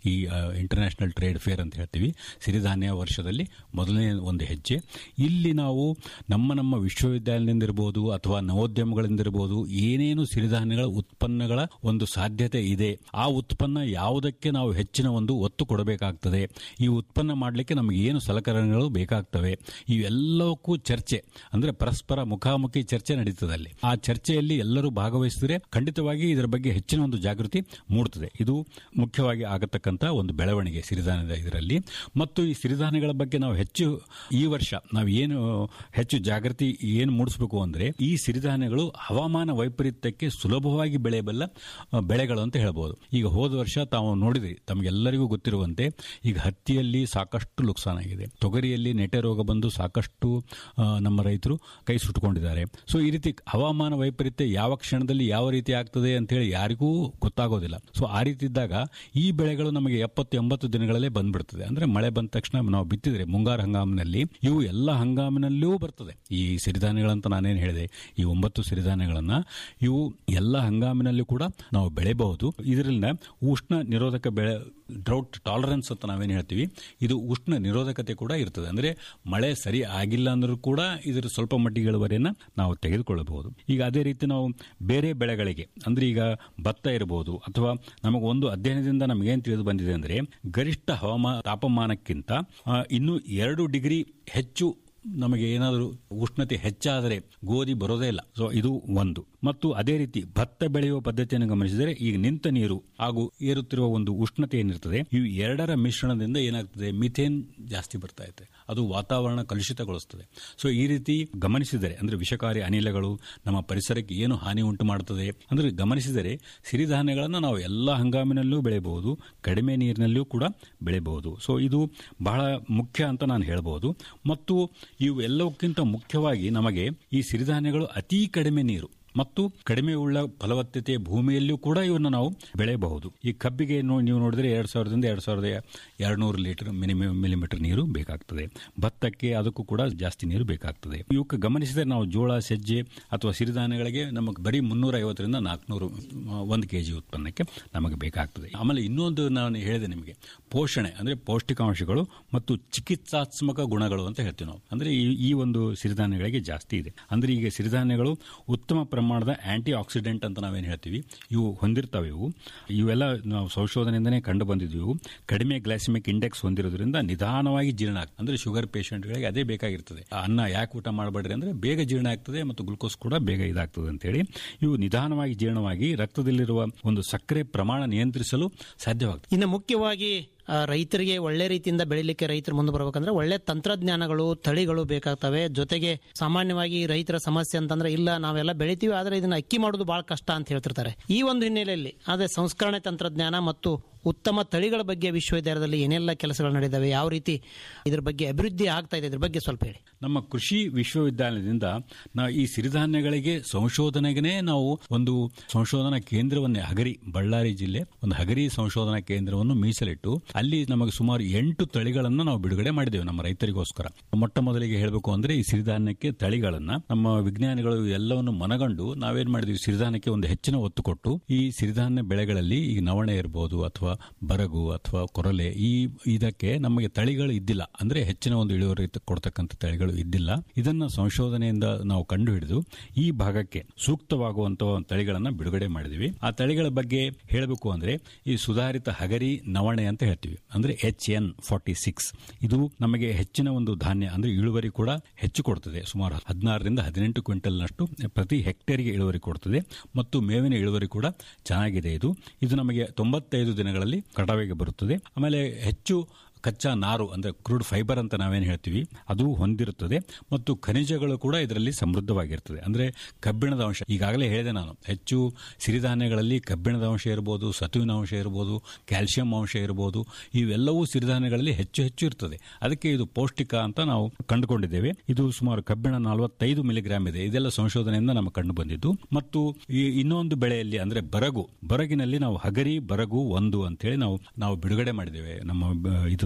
Speaker 14: ಈ ಇಂಟರ್ನ್ಯಾಷನಲ್ ಟ್ರೇಡ್ ಫೇರ್ ಅಂತ ಹೇಳ್ತೀವಿ ಸಿರಿಧಾನ್ಯ ವರ್ಷದಲ್ಲಿ ಮೊದಲನೇ ಒಂದು ಹೆಜ್ಜೆ ಇಲ್ಲಿ ನಾವು ನಮ್ಮ ನಮ್ಮ ವಿಶ್ವವಿದ್ಯಾಲಯದಿಂದ ಇರ್ಬೋದು ಅಥವಾ ನವೋದ್ಯಮಗಳಿಂದ ಇರ್ಬೋದು ಏನೇನು ಸಿರಿಧಾನ್ಯಗಳ ಉತ್ಪನ್ನಗಳ ಒಂದು ಸಾಧ್ಯತೆ ಇದೆ ಆ ಉತ್ಪನ್ನ ಯಾವುದಕ್ಕೆ ನಾವು ಹೆಚ್ಚಿನ ಒಂದು ಒತ್ತು ಕೊಡಬೇಕಾಗ್ತದೆ ಈ ಉತ್ಪನ್ನ ಮಾಡಲಿಕ್ಕೆ ನಮಗೆ ಏನು ಸಲಕರಣೆಗಳು ಬೇಕಾಗ್ತವೆ ಇವೆಲ್ಲವಕ್ಕೂ ಚರ್ಚೆ ಅಂದ್ರೆ ಪರಸ್ಪರ ಮುಖಾಮುಖಿ ಚರ್ಚೆ ನಡೀತದೆ ಅಲ್ಲಿ ಆ ಚರ್ಚೆಯಲ್ಲಿ ಎಲ್ಲರೂ ಭಾಗವಹಿಸಿದ್ರೆ ಖಂಡಿತವಾಗಿ ಇದರ ಬಗ್ಗೆ ಹೆಚ್ಚಿನ ಒಂದು ಜಾಗೃತಿ ಮೂಡುತ್ತದೆ ಇದು ಮುಖ್ಯವಾಗಿ ಆಗತಕ್ಕಂತ ಒಂದು ಬೆಳವಣಿಗೆ ಸಿರಿಧಾನ್ಯದ ಇದರಲ್ಲಿ ಮತ್ತು ಈ ಸಿರಿಧಾನ್ಯಗಳ ಬಗ್ಗೆ ನಾವು ಹೆಚ್ಚು ಈ ವರ್ಷ ನಾವು ಏನು ಹೆಚ್ಚು ಜಾಗೃತಿ ಏನು ಮೂಡಿಸಬೇಕು ಅಂದ್ರೆ ಈ ಸಿರಿಧಾನ್ಯಗಳು ಹವಾಮಾನ ವೈಪರೀತ್ಯಕ್ಕೆ ಸುಲಭವಾಗಿ ಬೆಳೆಯಬಲ್ಲ ಆ, ಬೆಳೆಗಳು ಅಂತ ಹೇಳ್ಬೋದು ಈಗ ಹೋದ ವರ್ಷ ತಾವು ನೋಡಿದ್ರಿ ತಮಗೆಲ್ಲರಿಗೂ ಗೊತ್ತಿರುವಂತೆ ಈಗ ಹತ್ತಿಯಲ್ಲಿ ಸಾಕಷ್ಟು ನುಕ್ಸಾನ್ ಆಗಿದೆ ತೊಗರಿಯಲ್ಲಿ ನೆಟೆ ರೋಗ ಬಂದು ಸಾಕಷ್ಟು ಆ, ನಮ್ಮ ರೈತರು ಕೈ ಸುಟ್ಟುಕೊಂಡಿದ್ದಾರೆ ಸೊ ಈ ರೀತಿ ಹವಾಮಾನ ವೈಪರೀತ್ಯ ಯಾವ ಕ್ಷಣದಲ್ಲಿ ಯಾವ ರೀತಿ ಆಗ್ತದೆ ಅಂತ ಹೇಳಿ ಯಾರಿಗೂ ಗೊತ್ತಾಗೋದಿಲ್ಲ ಸೊ ಆ ರೀತಿ ಇದ್ದಾಗ ಈ ಬೆಳೆಗಳು ನಮಗೆ ಎಪ್ಪತ್ತು ಎಂಬತ್ತು ದಿನಗಳಲ್ಲೇ ಬಂದ್ಬಿಡ್ತದೆ ಅಂದ್ರೆ ಮಳೆ ಬಂದ ತಕ್ಷಣ ನಾವು ಬಿತ್ತಿದ್ರೆ ಮುಂಗಾರು ಹಂಗಾಮಿನಲ್ಲಿ ಇವು ಎಲ್ಲ ಹಂಗಾಮಿನಲ್ಲೂ ಬರ್ತದೆ ಈ ಸಿರಿಧಾನ್ಯಗಳಂತ ನಾನೇನು ಹೇಳಿದೆ ಈ ಒಂಬತ್ತು ಸಿರಿಧಾನ್ಯಗಳನ್ನ ಇವು ಎಲ್ಲ ಹಂಗಾಮಿನಲ್ಲೂ ಕೂಡ ನಾವು ಬೆಳೆಯಬಹುದು ಇದರಿಂದ ಉಷ್ಣ ನಿರೋಧಕ ಬೆಳೆ ಡ್ರೌಟ್ ಟಾಲರೆನ್ಸ್ ಅಂತ ನಾವೇನು ಹೇಳ್ತೀವಿ ಇದು ಉಷ್ಣ ನಿರೋಧಕತೆ ಕೂಡ ಇರ್ತದೆ ಅಂದ್ರೆ ಮಳೆ ಸರಿ ಆಗಿಲ್ಲ ಅಂದ್ರೂ ಕೂಡ ಇದರ ಸ್ವಲ್ಪ ಮಟ್ಟಿಗೆ ಇಳುವರಿಯನ್ನ ನಾವು ತೆಗೆದುಕೊಳ್ಳಬಹುದು ಈಗ ಅದೇ ರೀತಿ ನಾವು ಬೇರೆ ಬೆಳೆಗಳಿಗೆ ಅಂದ್ರೆ ಈಗ ಭತ್ತ ಇರಬಹುದು ಅಥವಾ ನಮಗೆ ಒಂದು ಅಧ್ಯಯನದಿಂದ ನಮಗೇನು ತಿಳಿದು ಬಂದಿದೆ ಅಂದ್ರೆ ಗರಿಷ್ಠ ಹವಾಮಾನ ತಾಪಮಾನಕ್ಕಿಂತ ಆ, ಇನ್ನೂ ಎರಡು ಡಿಗ್ರಿ ಹೆಚ್ಚು ನಮಗೆ ಏನಾದರೂ ಉಷ್ಣತೆ ಹೆಚ್ಚಾದರೆ ಗೋಧಿ ಬರೋದೇ ಇಲ್ಲ ಸೊ ಇದು ಒಂದು ಮತ್ತು ಅದೇ ರೀತಿ ಭತ್ತ ಬೆಳೆಯುವ ಪದ್ಧತಿಯನ್ನು ಗಮನಿಸಿದರೆ ಈಗ ನಿಂತ ನೀರು ಹಾಗೂ ಏರುತ್ತಿರುವ ಒಂದು ಉಷ್ಣತೆ ಏನಿರ್ತದೆ ಇವು ಎರಡರ ಮಿಶ್ರಣದಿಂದ ಏನಾಗ್ತದೆ ಮಿಥೇನ್ ಜಾಸ್ತಿ ಬರ್ತಾ ಇದೆ ಅದು ವಾತಾವರಣ ಕಲುಷಿತಗೊಳಿಸ್ತದೆ ಸೊ ಈ ರೀತಿ ಗಮನಿಸಿದರೆ ಅಂದ್ರೆ ವಿಷಕಾರಿ ಅನಿಲಗಳು ನಮ್ಮ ಪರಿಸರಕ್ಕೆ ಏನು ಹಾನಿ ಉಂಟು ಮಾಡುತ್ತದೆ ಅಂದ್ರೆ ಗಮನಿಸಿದರೆ ಸಿರಿಧಾನ್ಯಗಳನ್ನು ನಾವು ಎಲ್ಲ ಹಂಗಾಮಿನಲ್ಲೂ ಬೆಳೆಯಬಹುದು ಕಡಿಮೆ ನೀರಿನಲ್ಲಿಯೂ ಕೂಡ ಬೆಳೆಯಬಹುದು ಸೊ ಇದು ಬಹಳ ಮುಖ್ಯ ಅಂತ ನಾನು ಹೇಳ್ಬೋದು ಮತ್ತು ಇವು ಎಲ್ಲಕ್ಕಿಂತ ಮುಖ್ಯವಾಗಿ ನಮಗೆ ಈ ಸಿರಿಧಾನ್ಯಗಳು ಅತಿ ಕಡಿಮೆ ನೀರು ಮತ್ತು ಕಡಿಮೆ ಉಳ್ಳ ಫಲವತ್ತತೆ ಭೂಮಿಯಲ್ಲಿಯೂ ಕೂಡ ಇವನ್ನ ನಾವು ಬೆಳೆಯಬಹುದು ಈ ಕಬ್ಬಿಗೆ ನೋ- ನೀವು ನೋಡಿದ್ರೆ ಎರಡ್ ಸಾವಿರದಿಂದ ಎರಡ್ ಸಾವಿರದ ಎರಡ್ನೂರು ಲೀಟರ್ ಮಿನಿಮಮ್ ಮಿಲಿಮೀಟರ್ ನೀರು ಬೇಕಾಗ್ತದೆ ಭತ್ತಕ್ಕೆ ಅದಕ್ಕೂ ಕೂಡ ಜಾಸ್ತಿ ನೀರು ಬೇಕಾಗ್ತದೆ ಇವಕ್ಕೆ ಗಮನಿಸಿದರೆ ನಾವು ಜೋಳ ಸಜ್ಜೆ ಅಥವಾ ಸಿರಿಧಾನ್ಯಗಳಿಗೆ ನಮಗೆ ಬರೀ ಮುನ್ನೂರ ಐವತ್ತರಿಂದ ನಾಲ್ಕುನೂರು ಒಂದು ಕೆಜಿ ಉತ್ಪನ್ನಕ್ಕೆ ನಮಗೆ ಬೇಕಾಗ್ತದೆ ಆಮೇಲೆ ಇನ್ನೊಂದು ನಾನು ಹೇಳಿದೆ ನಿಮಗೆ ಪೋಷಣೆ ಅಂದ್ರೆ ಪೌಷ್ಟಿಕಾಂಶಗಳು ಮತ್ತು ಚಿಕಿತ್ಸಾತ್ಮಕ ಗುಣಗಳು ಅಂತ ಹೇಳ್ತೀವಿ ನಾವು ಅಂದ್ರೆ ಈ ಈ ಒಂದು ಸಿರಿಧಾನ್ಯಗಳಿಗೆ ಜಾಸ್ತಿ ಇದೆ ಅಂದ್ರೆ ಈಗ ಸಿರಿಧಾನ್ಯಗಳು ಉತ್ತಮ ಪ್ರಮಾಣದ ಆಂಟಿ ಆಕ್ಸಿಡೆಂಟ್ ಅಂತ ನಾವೇನು ಹೇಳ್ತೀವಿ ಇವು ಹೊಂದಿರ್ತವೆ ಇವು ಇವೆಲ್ಲ ನಾವು ಸಂಶೋಧನೆಯಿಂದನೇ ಕಂಡು ಬಂದಿದ್ವು ಇವು ಕಡಿಮೆ ಗ್ಲೈಸಿಮಿಕ್ ಇಂಡೆಕ್ಸ್ ಹೊಂದಿರೋದ್ರಿಂದ ನಿಧಾನವಾಗಿ ಜೀರ್ಣ ಆಗ್ತದೆ ಅಂದ್ರೆ ಶುಗರ್ ಪೇಷಂಟ್ಗಳಿಗೆ ಅದೇ ಬೇಕಾಗಿರ್ತದೆ ಆ ಅನ್ನ ಯಾಕೆ ಊಟ ಮಾಡಬೇಡ್ರಿ ಅಂದ್ರೆ ಬೇಗ ಜೀರ್ಣ ಆಗ್ತದೆ ಮತ್ತು ಗ್ಲುಕೋಸ್ ಕೂಡ ಬೇಗ ಇದಾಗ್ತದೆ ಅಂತೇಳಿ ಇವು ನಿಧಾನವಾಗಿ ಜೀರ್ಣವಾಗಿ ರಕ್ತದಲ್ಲಿರುವ ಒಂದು ಸಕ್ಕರೆ ಪ್ರಮಾಣ ನಿಯಂತ್ರಿಸಲು ಸಾಧ್ಯವಾಗ್ತದೆ
Speaker 13: ಇನ್ನು ಮುಖ್ಯವಾಗಿ ಆ, ರೈತರಿಗೆ ಒಳ್ಳೆ ರೀತಿಯಿಂದ ಬೆಳಿಲಿಕ್ಕೆ ರೈತರು ಮುಂದೆ ಬರ್ಬೇಕಂದ್ರೆ ಒಳ್ಳೆ ತಂತ್ರಜ್ಞಾನಗಳು ತಳಿಗಳು ಬೇಕಾಗ್ತವೆ ಜೊತೆಗೆ ಸಾಮಾನ್ಯವಾಗಿ ರೈತರ ಸಮಸ್ಯೆ ಅಂತಂದ್ರೆ ಇಲ್ಲ ನಾವೆಲ್ಲ ಬೆಳಿತೀವಿ ಆದ್ರೆ ಇದನ್ನ ಅಕ್ಕಿ ಮಾಡೋದು ಬಹಳ ಕಷ್ಟ ಅಂತ ಹೇಳ್ತಿರ್ತಾರೆ ಈ ಒಂದು ಹಿನ್ನೆಲೆಯಲ್ಲಿ ಅದೇ ಸಂಸ್ಕರಣೆ ತಂತ್ರಜ್ಞಾನ ಮತ್ತು ಉತ್ತಮ ತಳಿಗಳ ಬಗ್ಗೆ ವಿಶ್ವವಿದ್ಯಾಲಯದಲ್ಲಿ ಏನೆಲ್ಲ ಕೆಲಸಗಳು ನಡೆದಿದ್ದಾವೆ ಯಾವ ರೀತಿ ಇದ್ರ ಬಗ್ಗೆ ಅಭಿವೃದ್ಧಿ ಆಗ್ತಾ ಇದೆ ಇದ್ರ ಬಗ್ಗೆ ಸ್ವಲ್ಪ ಹೇಳಿ
Speaker 14: ನಮ್ಮ ಕೃಷಿ ವಿಶ್ವವಿದ್ಯಾಲಯದಿಂದ ನಾವು ಈ ಸಿರಿಧಾನ್ಯಗಳಿಗೆ ಸಂಶೋಧನೆಗೆ ನಾವು ಒಂದು ಸಂಶೋಧನಾ ಕೇಂದ್ರವನ್ನೇ ಹಗರಿ ಬಳ್ಳಾರಿ ಜಿಲ್ಲೆ ಒಂದು ಹಗರಿ ಸಂಶೋಧನಾ ಕೇಂದ್ರವನ್ನು ಮೀಸಲಿಟ್ಟು ಅಲ್ಲಿ ನಮಗೆ ಸುಮಾರು ಎಂಟು ತಳಿಗಳನ್ನು ನಾವು ಬಿಡುಗಡೆ ಮಾಡಿದ್ದೇವೆ ನಮ್ಮ ರೈತರಿಗೋಸ್ಕರ ಮೊಟ್ಟ ಮೊದಲಿಗೆ ಹೇಳಬೇಕು ಅಂದ್ರೆ ಈ ಸಿರಿಧಾನ್ಯಕ್ಕೆ ತಳಿಗಳನ್ನ ನಮ್ಮ ವಿಜ್ಞಾನಿಗಳು ಎಲ್ಲವನ್ನು ಮನಗಂಡು ನಾವೇನ್ ಮಾಡಿದ್ವಿ ಸಿರಿಧಾನ್ಯಕ್ಕೆ ಒಂದು ಹೆಚ್ಚಿನ ಒತ್ತು ಕೊಟ್ಟು ಈ ಸಿರಿಧಾನ್ಯ ಬೆಳೆಗಳಲ್ಲಿ ಈಗ ನವಣೆ ಇರಬಹುದು ಅಥವಾ ಬರಗು ಅಥವಾ ಕೊರಲೆ ಈ ಇದಕ್ಕೆ ನಮಗೆ ತಳಿಗಳು ಇದ್ದಿಲ್ಲ ಅಂದ್ರೆ ಹೆಚ್ಚಿನ ಒಂದು ಇಳುವರಿ ಕೊಡ್ತಕ್ಕಂಥ ತಳಿಗಳು ಇದ್ದಿಲ್ಲ ಇದನ್ನ ಸಂಶೋಧನೆಯಿಂದ ನಾವು ಕಂಡು ಹಿಡಿದು ಈ ಭಾಗಕ್ಕೆ ಸೂಕ್ತವಾಗುವಂತಹ ತಳಿಗಳನ್ನ ಬಿಡುಗಡೆ ಮಾಡಿದ್ವಿ ಆ ತಳಿಗಳ ಬಗ್ಗೆ ಹೇಳಬೇಕು ಅಂದ್ರೆ ಈ ಸುಧಾರಿತ ಹಗರಿ ನವಣೆ ಅಂತ ಹೇಳ್ತೀವಿ ಅಂದ್ರೆ ಎಚ್ ಎನ್ ಫಾರ್ಟಿ ಸಿಕ್ಸ್ ಇದು ನಮಗೆ ಹೆಚ್ಚಿನ ಒಂದು ಧಾನ್ಯ ಅಂದ್ರೆ ಇಳುವರಿ ಕೂಡ ಹೆಚ್ಚು ಕೊಡ್ತದೆ ಸುಮಾರು ಹದಿನಾರರಿಂದ ಹದಿನೆಂಟು ಕ್ವಿಂಟಲ್ನಷ್ಟು ಪ್ರತಿ ಹೆಕ್ಟೇರ್ಗೆ ಇಳುವರಿ ಕೊಡ್ತದೆ ಮತ್ತು ಮೇವಿನ ಇಳುವರಿ ಕೂಡ ಚೆನ್ನಾಗಿದೆ ಇದು ಇದು ನಮಗೆ ತೊಂಬತ್ತೈದು ದಿನಗಳಲ್ಲಿ ಕಟಾವಿಗೆ ಬರುತ್ತದೆ ಆಮೇಲೆ ಹೆಚ್ಚು ಕಚ್ಚಾ ನಾರು ಅಂದ್ರೆ ಕ್ರೂಡ್ ಫೈಬರ್ ಅಂತ ನಾವೇನು ಹೇಳ್ತೀವಿ ಅದು ಹೊಂದಿರುತ್ತದೆ ಮತ್ತು ಖನಿಜಗಳು ಕೂಡ ಇದರಲ್ಲಿ ಸಮೃದ್ಧವಾಗಿರ್ತದೆ ಅಂದ್ರೆ ಕಬ್ಬಿಣದ ಅಂಶ ಈಗಾಗಲೇ ಹೇಳಿದೆ ನಾನು ಹೆಚ್ಚು ಸಿರಿಧಾನ್ಯಗಳಲ್ಲಿ ಕಬ್ಬಿಣದ ಅಂಶ ಇರಬಹುದು ಸತುವಿನ ಅಂಶ ಇರಬಹುದು ಕ್ಯಾಲ್ಸಿಯಂ ಅಂಶ ಇರಬಹುದು ಇವೆಲ್ಲವೂ ಸಿರಿಧಾನ್ಯಗಳಲ್ಲಿ ಹೆಚ್ಚು ಹೆಚ್ಚು ಇರ್ತದೆ ಅದಕ್ಕೆ ಇದು ಪೌಷ್ಟಿಕ ಅಂತ ನಾವು ಕಂಡುಕೊಂಡಿದ್ದೇವೆ ಇದು ಸುಮಾರು ಕಬ್ಬಿಣ ನಲವತ್ತೈದು ಮಿಲಿಗ್ರಾಮ್ ಇದೆ ಇದೆಲ್ಲ ಸಂಶೋಧನೆಯಿಂದ ನಮಗೆ ಕಂಡು ಬಂದಿದ್ದು ಮತ್ತು ಈ ಇನ್ನೊಂದು ಬೆಳೆಯಲ್ಲಿ ಅಂದ್ರೆ ಬರಗು ಬರಗಿನಲ್ಲಿ ನಾವು ಹಗರಿ ಬರಗು ಒಂದು ಅಂತೇಳಿ ನಾವು ನಾವು ಬಿಡುಗಡೆ ಮಾಡಿದ್ದೇವೆ ನಮ್ಮ ಬ- ಇದು